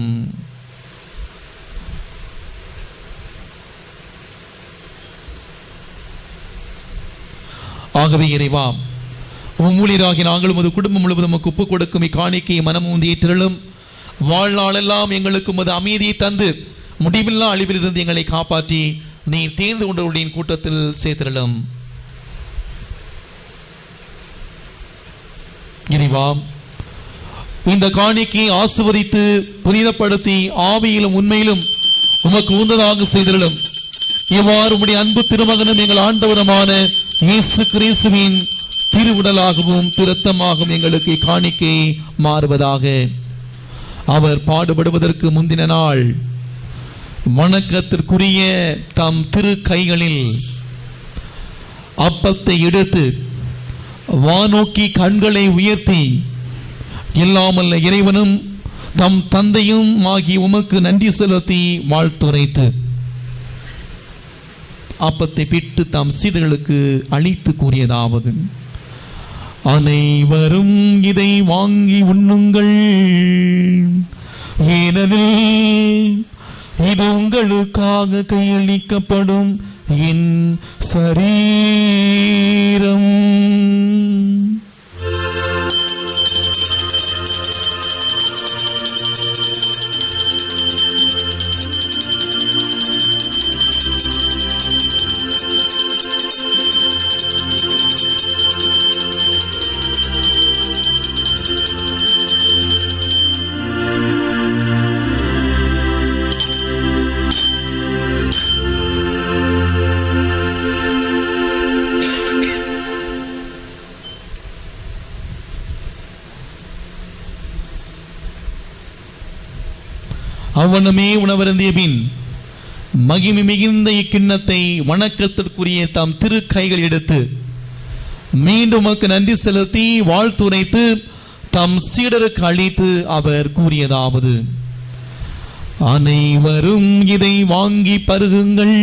ஆகவே இறைவா உம்மூலியராகி நாங்கள் உமது குடும்பம் முழுவதும் உமக்கு ஒப்புக் கொடுக்கும் இக்காணிக்கை மனமுந்தி ஏற்றிலும் வாழ்நாளெல்லாம் எங்களுக்கு உமது அமைதியை தந்து முடிவில்லா அழிவிலிருந்து எங்களை காப்பாற்றி நீ தேர்ந்து கொண்டவர்களின் கூட்டத்தில் சேர்த்திரலும் இறைவா இந்த காணிக்கை ஆசிர்வதித்து புனிதப்படுத்தி ஆவியிலும் உண்மையிலும் உமக்கு உந்ததாக செய்திருளும் இவ்வாறு உம்முடைய அன்பு திருமகனும் எங்கள் ஆண்டவருமான இயேசு கிறிஸ்துவின் திருவுடலாகவும் திருத்தமாகவும் எங்களுக்கு காணிக்கை மாறுவதாக அவர் பாடுபடுவதற்கு முந்தின நாள் வணக்கத்திற்குரிய தம் திரு கைகளில் அப்பத்தை எடுத்து வானோக்கி கண்களை உயர்த்தி இல்லாமல்ல இறைவனும் தம் தந்தையும் ஆகி உமக்கு நன்றி செலுத்தி வாழ்த்துரைத்து அப்பத்தை பிட்டு தாம் சீடர்களுக்கு அளித்து கூறியதாவது அனைவரும் இதை வாங்கி உண்ணுங்கள் ஏனெனில் இது உங்களுக்காக கையளிக்கப்படும் என் சரீரம் அவ்வண்ணமே உணவருந்திய பின் மகிமை மிகுந்த இக்கிண்ணத்தை வணக்கத்திற்குரிய தாம் திரு கைகள் எடுத்து மீண்டும் உமக்கு நன்றி செலுத்தி வாழ்த்துரைத்து தம் சீடருக்கு அளித்து அவர் கூறியதாவது அனைவரும் இதை வாங்கி பருகுங்கள்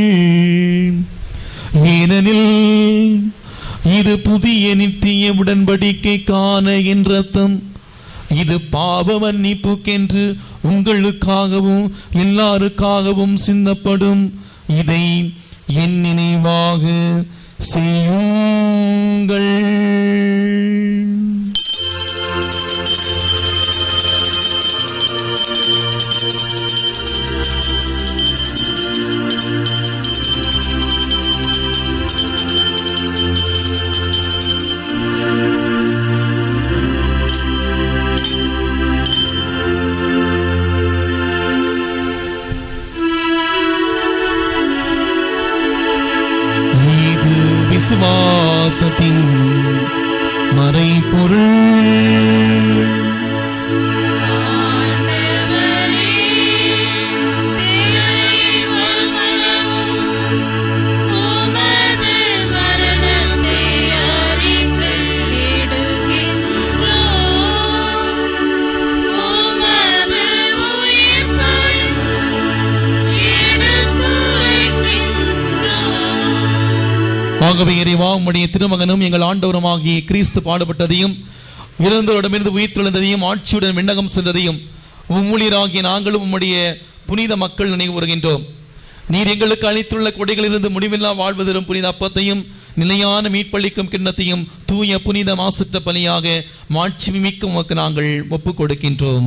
ஏனெனில் இது புதிய நித்திய உடன்படிக்கைக்கான என் ரத்தம் இது பாவ மன்னிப்புக்கென்று உங்களுக்காகவும் எல்லாருக்காகவும் சிந்தப்படும் இதை என் நினைவாக செய்யுங்கள் இது விசுவாசத்தின் மறைபொருள் ஆகவே இறைவா உம்முடைய திருமகனும் எங்கள் ஆண்டவருமாகிய கிறிஸ்து பாடுபட்டதையும் இறந்தவரிடமிருந்து உயிர்த்தெழுந்ததையும் ஆட்சியுடன் விண்ணகம் சென்றதையும் உம்முளிராகிய நாங்களும் உம்முடைய புனித மக்கள் நினைவு வருகின்றோம் நீர் எங்களுக்கு அளித்துள்ள கொடைகளிலிருந்து முடிவில்லா வாழ்வு தரும் புனித அப்பத்தையும் நிலையான மீட்பளிக்கும் கிண்ணத்தையும் தூய புனித மாசற்ற பலியாக மாட்சி மிக்க உமக்கு நாங்கள் ஒப்புக் கொடுக்கின்றோம்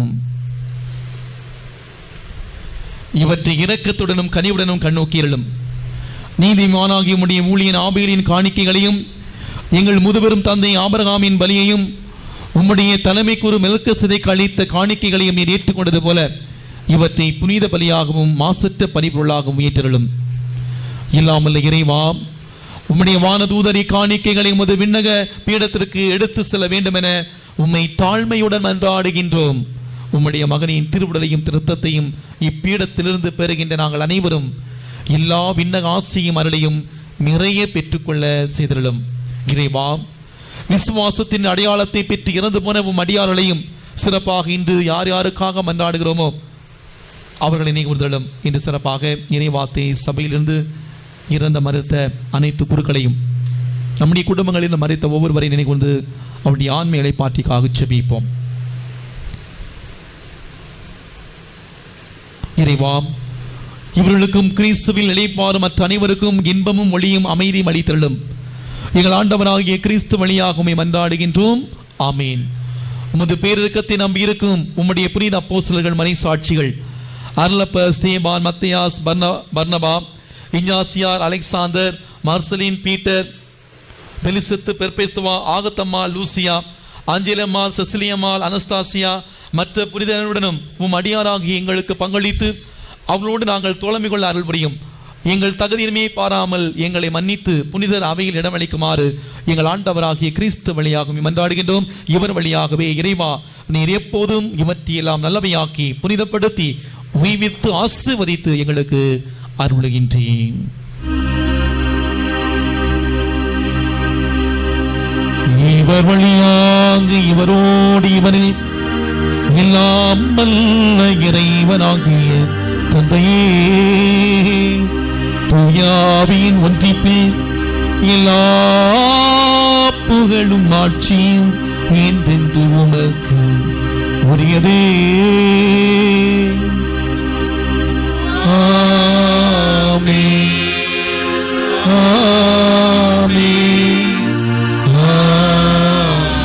இவற்றை இரக்கத்துடனும் கனிவுடனும் கண்ணோக்கியலும் நீதிமானாகிய உம்முடைய ஊழியன் ஆபேலின் காணிக்கைகளையும் எங்கள் முதுபெரும் தந்தை ஆபரகாமின் பலியையும் உம்முடைய தலைமைக்குரு மெல்க சிதைக்கு அளித்த காணிக்கைகளையும் நீர் ஏற்றுக்கொண்டது போல இவற்றை புனித பலியாகவும் மாசற்ற பணிபொருளாகவும் ஏற்றலும் இல்லாமல் இறைவா உம்முடைய வானதூதரி காணிக்கைகளை உமது விண்ணக பீடத்திற்கு எடுத்து செல்ல வேண்டும் என உம்மை தாழ்மையுடன் மன்றாடுகின்றோம் உம்முடைய மகனின் திருவுடலையும் திருத்தத்தையும் இப்பீடத்திலிருந்து பெறுகின்ற நாங்கள் அனைவரும் எல்லா விண்ணக ஆசையும் அருளையும் நிறைய பெற்றுக்கொள்ள செய்திருளும் இறைவா விசுவாசத்தின் அடையாளத்தை பெற்று இறந்து போன உம் அடியார்களையும் சிறப்பாக இன்று யார் யாருக்காக மன்றாடுகிறோமோ அவர்களை நினைவுறுதலும் இன்று சிறப்பாக இறைவார்த்தை சபையிலிருந்து இறந்த மறுத்த அனைத்து குருக்களையும் நம்முடைய குடும்பங்களில் மறைத்த ஒவ்வொருவரை நினைவுந்து அவருடைய ஆண்மை இழைப்பாற்றிக்காக செபிப்போம் இறைவா இவர்களுக்கும் கிறிஸ்துவில் நிலைப்பாரும் மற்ற அனைவருக்கும் இன்பமும் ஒளியும் அமைதியும் அளித்தள்ளும் எங்கள் ஆண்டவராகிய கிறிஸ்து வழியாக உம்மை மன்றாடுகின்றோம் ஆமீன் உமது பேரிறக்கத்தை நம்பி இருக்கும் உம்முடைய புனித அப்போஸ்தலர்கள் மனை சாட்சிகள் அருளப்ப ஸ்தேபான் மத்தியாஸ் பர்ன பர்னபா இஞ்ஞாசியார் Alexander Marcellinus Peter Felicity Perpetua ஆகத்தம்மா லூசியா ஆஞ்சலம்மாள் செசிலியம்மாள் அனஸ்தாசியா மற்ற புனிதனுடனும் உம் அடியாராகிய எங்களுக்கு பங்களித்து அவர்களோடு நாங்கள் தோழமை கொள்ள அருள் புரியும் எங்கள் தகுதியின்மையை பாராமல் எங்களை மன்னித்து புனிதர் அவையில் இடமளிக்குமாறு எங்கள் ஆண்டவராகிய கிறிஸ்து வழியாக மன்றாடுகின்றோம் இவர் வழியாகவே இறைவா நீர் எப்போதும் இவற்றையெல்லாம் நல்லவையாக்கி புனிதப்படுத்தி உய்வித்து ஆசிர்வதித்து எங்களுக்கு அருளுகின்றேன் இவர் வழியாக இவரோடு இவரில் எல்லாம் வல்ல இறைவனாகிய தந்தையே தூயாவியின் ஒன்றிப்பில் எல்லா புகழும் ஆட்சியும் என்றென்று உமக்கு உரியதே ஆமென் ஆமென் ஆமென்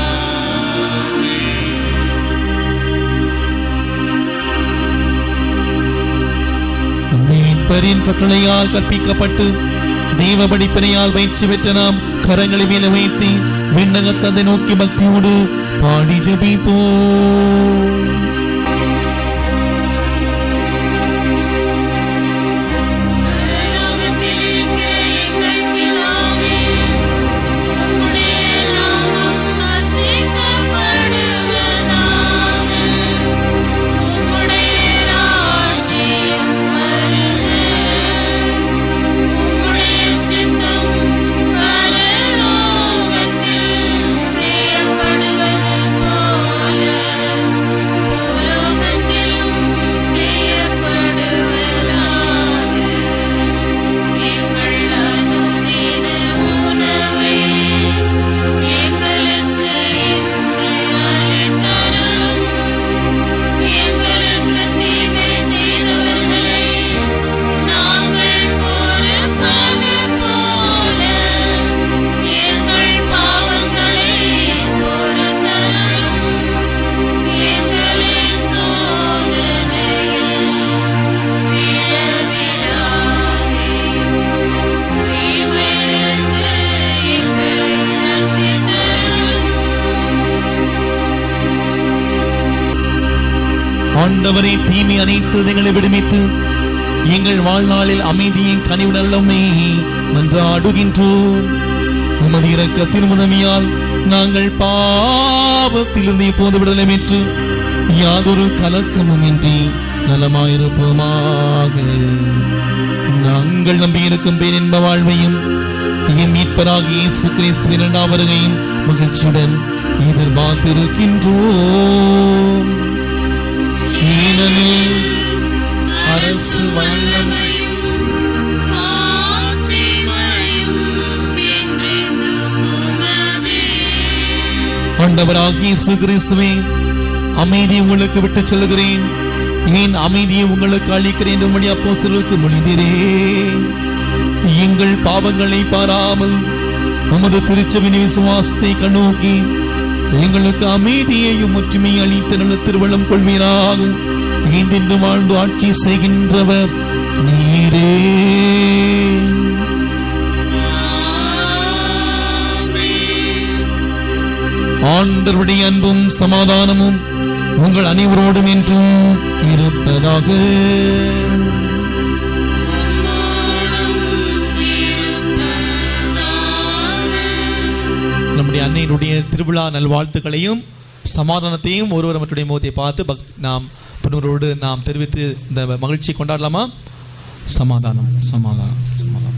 மீட்பரின் கட்டளையால் கற்பிக்கப்பட்டு தெய்வ படிப்பினையால் பயிற்சி பெற்ற நாம் கரங்களை மேல வைத்து விண்ணகத்ததை நோக்கி பக்தியோடு பாடி ஜெபிப்போம் பரலோகத்தில் இருக்கிற எங்கள் பிதாவே, உம்முடைய நாமம் அர்ச்சிக்கப்படுவதாக. உம்முடைய ராஜ்யம் வருக. உம்முடைய சித்தம் பரலோகத்தில் செய்யப்படுவது போல பூலோகத்திலும் செய்யப்படுவதாக. எங்கள் அனுதின உணவை எங்களுக்கு இன்று அளித்தருளும். எங்களுக்கு தீமை செய்தவர்களை நாங்கள் பொறுப்பது போல எங்கள் பாவங்களை பொறுத்தருளும். எங்களை சோதனையில் விழவிடாதேயும் தீமையிலிருந்து எங்களை ரட்சித்தருளும். ஆண்டவரை தீமை அனைத்து எங்களை விடுவித்து எங்கள் வாழ்நாளில் அமைதியின் கனிவுடலுமே மன்றாடுகின்றோம் உமது இரக்கத்தின் உதவியால் நாங்கள் பாவத்திலிருந்து இப்போது விடுதலை பெற்று யாதொரு கலக்கமும் இன்றி நலமாயிருப்போமாக நாங்கள் நம்பியிருக்கும் பேரின்ப வாழ்வையும் என் மீட்பராக இயேசு கிறிஸ்துவின் இரண்டாம் வருகையும் மகிழ்ச்சியுடன் எதிர்பார்த்திருக்கின்றோம் ஏனெனில் அரசு வல்லமை ஆட்சிமையும் ஆண்டவராகிய இயேசு கிறிஸ்துவே அமைதி உங்களுக்கு விட்டு செல்கிறேன் ஏன் அமைதியை உங்களுக்கு அளிக்கிறேன் என்று உம்முடைய அப்போஸ்தலருக்கு மொழிந்தீரே எங்கள் பாவங்களை பாராமல் உமது திருச்சபின் விசுவாசத்தை கண்ணோக்கி எங்களுக்கு அமைதியையும் ஒற்றுமையை அளித்த நல்ல திருவள்ளம் கொள்வீராக மீண்டென்று வாழ்ந்து ஆட்சி செய்கின்றவர் நீரே ஆண்டவருடைய அன்பும் சமாதானமும் உங்கள் அனைவரோடும் என்றும் இருப்பதாக நம்முடைய அன்னையினுடைய திருவிழா நல்வாழ்த்துக்களையும் சமாதானத்தையும் ஒருவர் மற்றுடைய முகத்தை பார்த்து பக் நாம் பின்னரோடு நாம் தெரிவித்து இந்த மகிழ்ச்சியை கொண்டாடலாமா சமாதானம் சமாதானம் சமாதானம்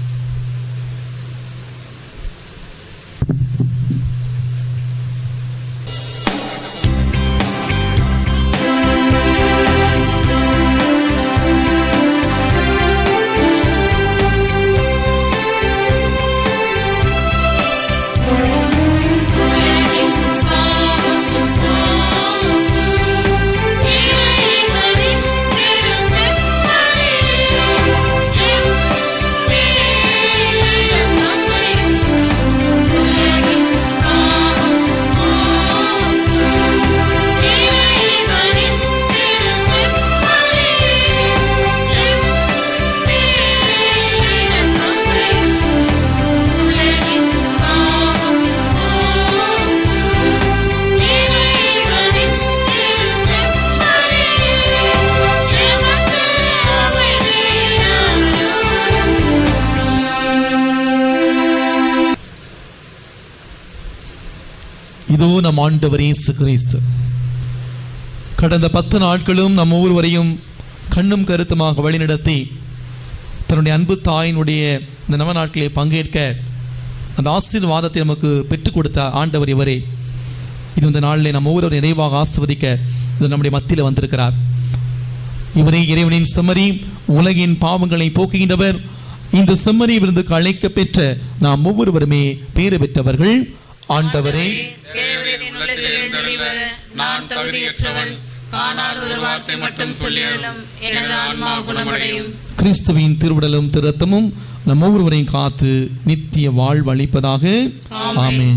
உலகின் பாவம் போக்கும் இறைவனின் திருச்செம்மறியே எம்மேலும் நம்மையும் உலகின் பாவம் போக்கும் இறைவனின் திருச்செம்மறியே எம்மேலும் நம்மையும் உலகின் பாவம் போக்கும் இறைவனின் திருச்செம்மறியே எமக்கு அமைதியாரும் இதோ நம் ஆண்டவர் இயேசு கிறிஸ்து கடந்த பத்து நாட்களும் நம் ஒவ்வொருவரையும் கண்ணும் கருத்துமாக வழிநடத்தி தன்னுடைய அன்பு தாயினுடைய இந்த நவ நாட்களை பங்கேற்க அந்த ஆசீர்வாதத்தை நமக்கு பெற்றுக் கொடுத்த ஆண்டவர் இவரே இது இந்த நாளில் நம்ம ஒவ்வொரு நிறைவாக ஆசிர்வதிக்க இது நம்முடைய மத்தியில் வந்திருக்கிறார் இவரே இறைவனின் செம்மறி உலகின் பாவங்களை போக்குகின்றவர் இந்த செம்மறி விருந்துக்கு அழைக்க பெற்ற நாம் ஒவ்வொருவருமே பேறு பெற்றவர்கள் ஆண்டவரே தேவரின் உள்ளத்தில் எழுந்தருளி வர நான் தகுதியற்றவன் ஆனால் ஒரு வார்த்தை மட்டும் சொல்லியருளும் எனது ஆன்மா குணமடையும் கிறிஸ்துவின் திருவுடலும் திருத்தமும் நம் ஒவ்வொருவரையும் காத்து நித்திய வாழ்வு அளிப்பதாக ஆமென்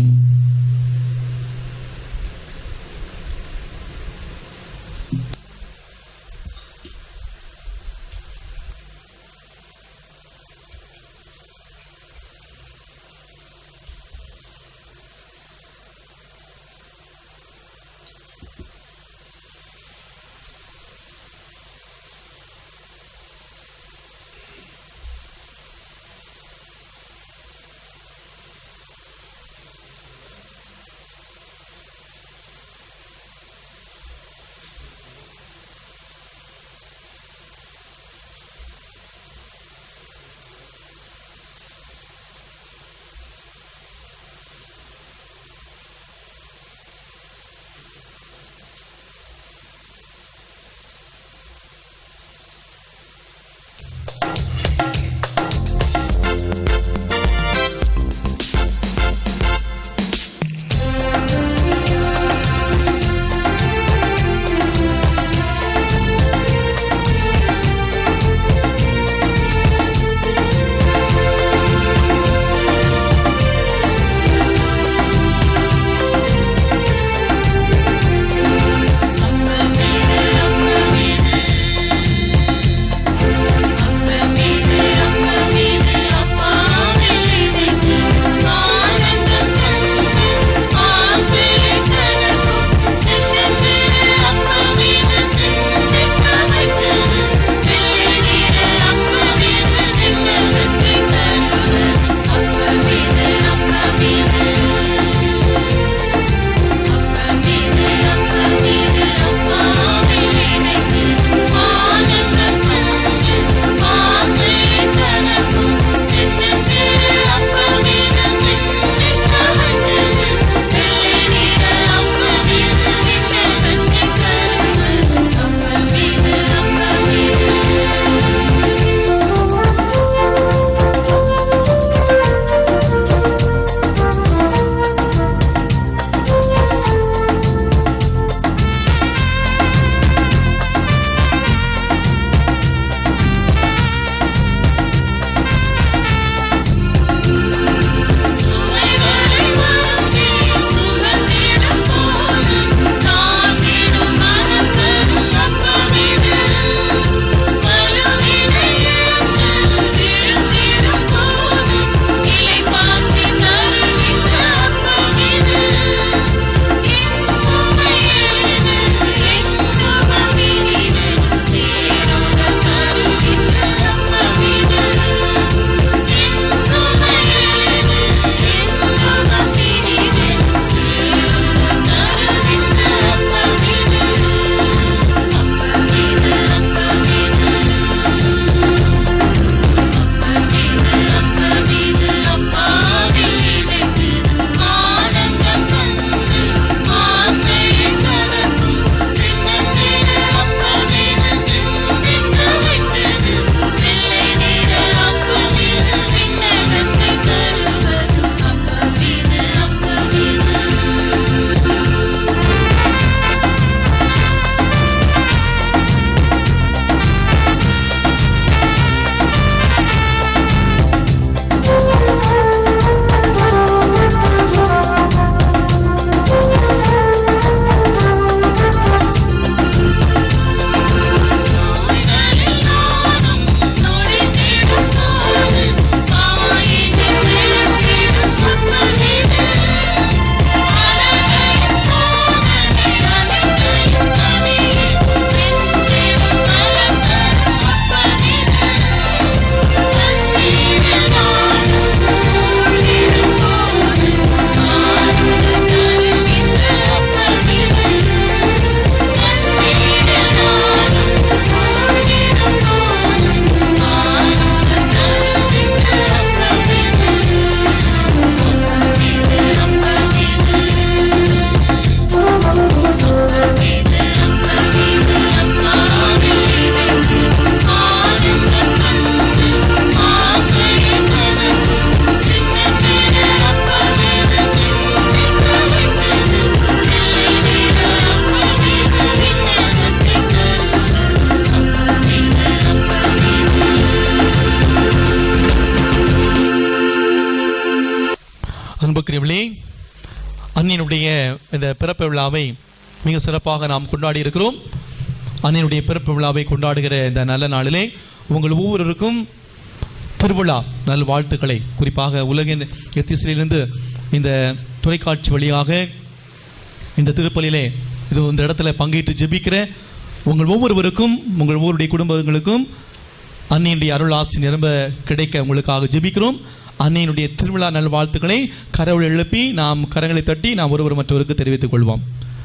அன்புக்குரியவர்களே அன்னியனுடைய இந்த பிறப்பு விழாவை மிக சிறப்பாக நாம் கொண்டாடி இருக்கிறோம் அன்னையினுடைய பிறப்பு விழாவை கொண்டாடுகிற இந்த நல்ல நாளிலே உங்கள் ஒவ்வொருவருக்கும் திருவிழா நல் வாழ்த்துக்களை குறிப்பாக உலகின் எத்திசிலிருந்து இந்த தொலைக்காட்சி வழியாக இந்த திருப்பலியிலே இது இந்த இடத்துல பங்கேற்று ஜெபிக்கிற உங்கள் ஒவ்வொருவருக்கும் உங்கள் ஒவ்வொருடைய குடும்பங்களுக்கும் அன்னையினுடைய அருள் ஆசி நிரம்ப கிடைக்க உங்களுக்காக ஜெபிக்கிறோம் அன்னையினுடைய திருவிழா நல்வாழ்த்துக்களை கரவுள் எழுப்பி நாம் கரங்களை தட்டி நாம் ஒருவர் மற்றவருக்கு தெரிவித்துக் கொள்வோம்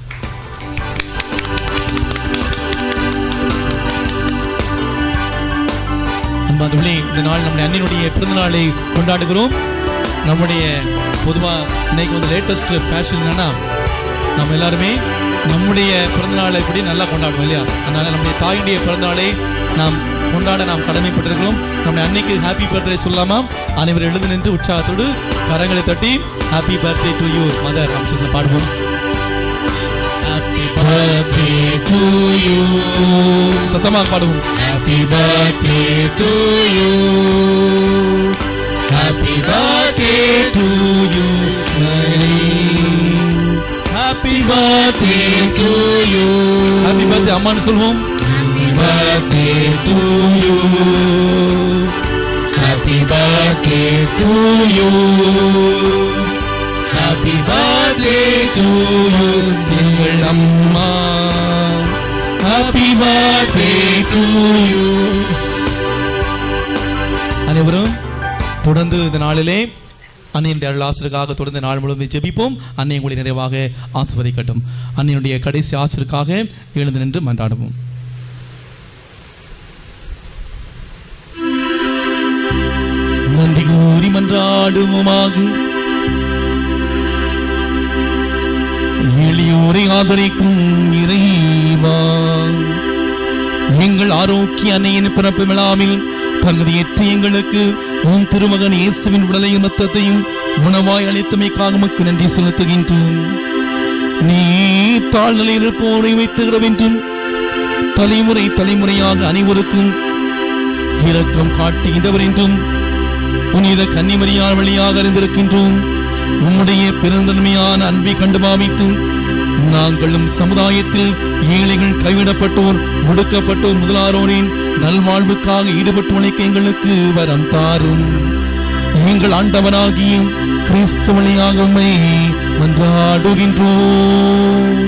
அன்பானவர்களே இந்த நாள் நம்முடைய அன்னையினுடைய பிறந்த நாளை கொண்டாடுகிறோம் நம்முடைய பொதுவாக இன்னைக்கு வந்து லேட்டஸ்ட் ஃபேஷன் என்னன்னா நம்ம எல்லாருமே நம்முடைய பிறந்த நாளை இப்படி நல்லா கொண்டாடுவோம் இல்லையா அதனால நம்முடைய தாயுடைய பிறந்த நாளை நாம் கொண்டாட நாம் கடமைப்பட்டிருக்கிறோம் நம்முடைய அன்னைக்கு ஹாப்பி பர்த்டே சொல்லாமா அனைவரும் எழுந்து நின்று உற்சாகத்தோடு கரங்களை தட்டி happy birthday to you mother அப்படின்னு சொல்லி பாடுவோம் birthday to you. சத்தமாக பாடுவோம் Happy birthday to you. Happy birthday to you, Mary. Happy birthday to you. Happy birthday அம்மான்னு சொல்வோம் Happy birthday to you. Happy birthday to you. Happy birthday to you, எங்கள் அம்மா. Happy birthday to you. அனைவரும் தொடர்ந்து இந்த நாளிலே அன்னையினுடைய அருள் ஆசிரியருக்காக தொடர்ந்து நாள் முழுவதும் ஜெபிப்போம் அன்னை உங்களை நிறைவாக ஆசிர்வதிக்கட்டும் அன்னையினுடைய கடைசி ஆசிரியருக்காக எழுந்து நின்று மன்றாடுவோம் நன்றி கூறி மன்றாடுவோமாக எளியோரை ஆதரிக்கும் இறைவா எங்கள் ஆரோக்கிய அன்னையின் பிறப்பு விழாவில் தகுதியற்ற எங்களுக்கு உன் திருமகன் இயேசுவின் உடலையும் ரத்தத்தையும் உணவாய் அளித்தமைக்காக உமக்கு நன்றி செலுத்துகின்றோம் நீ தாழ்நிலை இருப்போரை வைத்துகிறவென்றும் தலைமுறை தலைமுறையாக அனைவருக்கும் இரக்கம் காட்டுகின்றவர் என்றும் புனித கன்னிமரியார் வழியாக அறிந்திருக்கின்றோம் உம்முடைய பெருந்தன்மையான அன்பை கண்டு பாவித்து நாங்களும் சமுதாயத்தில் ஏழைகள் கைவிடப்பட்டோர் முடுக்கப்பட்டோர் முதலாரோரின் நல்வாழ்வுக்காக ஈடுபட்டு உழைக்க எங்களுக்கு வரம் தாரும் எங்கள் ஆண்டவனாகிய கிறிஸ்து வழியாக உம்மை மன்றாடுகின்றோம்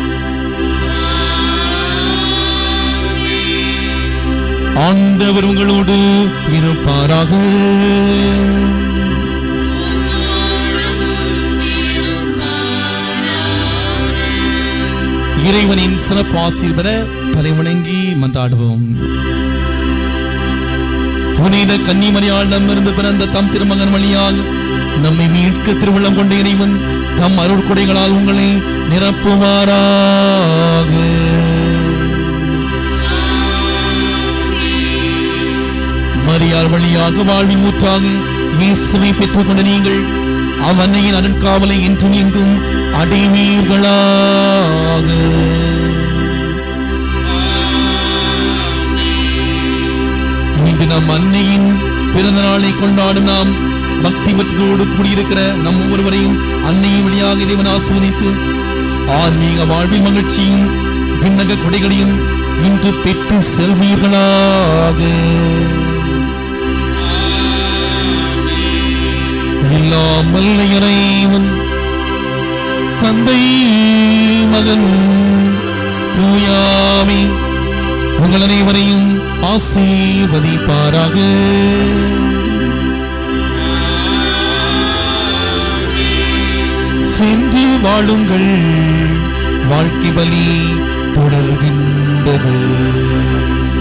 ஆண்டவர் உங்களோடு இருப்பாராக இறைவனின் சிறப்பு ஆசீர் பெற தலைவணங்கி மன்றாடுவோம் புனித கன்னிமரியாளிடமிருந்து பிறந்த தம் திருமகன் வழியால் நம்மை மீட்க திருவிழம் கொண்ட இறைவன் தம் அருட்கொடைகளால் உங்களை நிரப்புவாராக மரியாள் வழியாக வாழ்வின் ஊற்றாக இயேசுவை பெற்றுக்கொண்ட நீங்கள் அவனையின் அருட்காவலை என்றும் எங்கும் அடைவீர்களாக இன்று நம் அன்னையின் பிறந்த நாளை கொண்டாடும் நாம் பக்தி பக்தியோடு கூடியிருக்கிற நம் ஒவ்வொருவரையும் அன்னையின் வழியாக இறைவன் ஆசிர்வதித்து ஆன்மீக வாழ்வில் மகிழ்ச்சியும் விண்ணக கொடைகளையும் இன்று பெற்று செல்வீர்களாக இல்லாமல் இறைவன் தந்தை மகன் தூயாமி உங்கள் அனைவரையும் ஆசீர்வதிப்பாராக சென்று வாழுங்கள் வாழ்க்கை பலி தொடர்கின்றது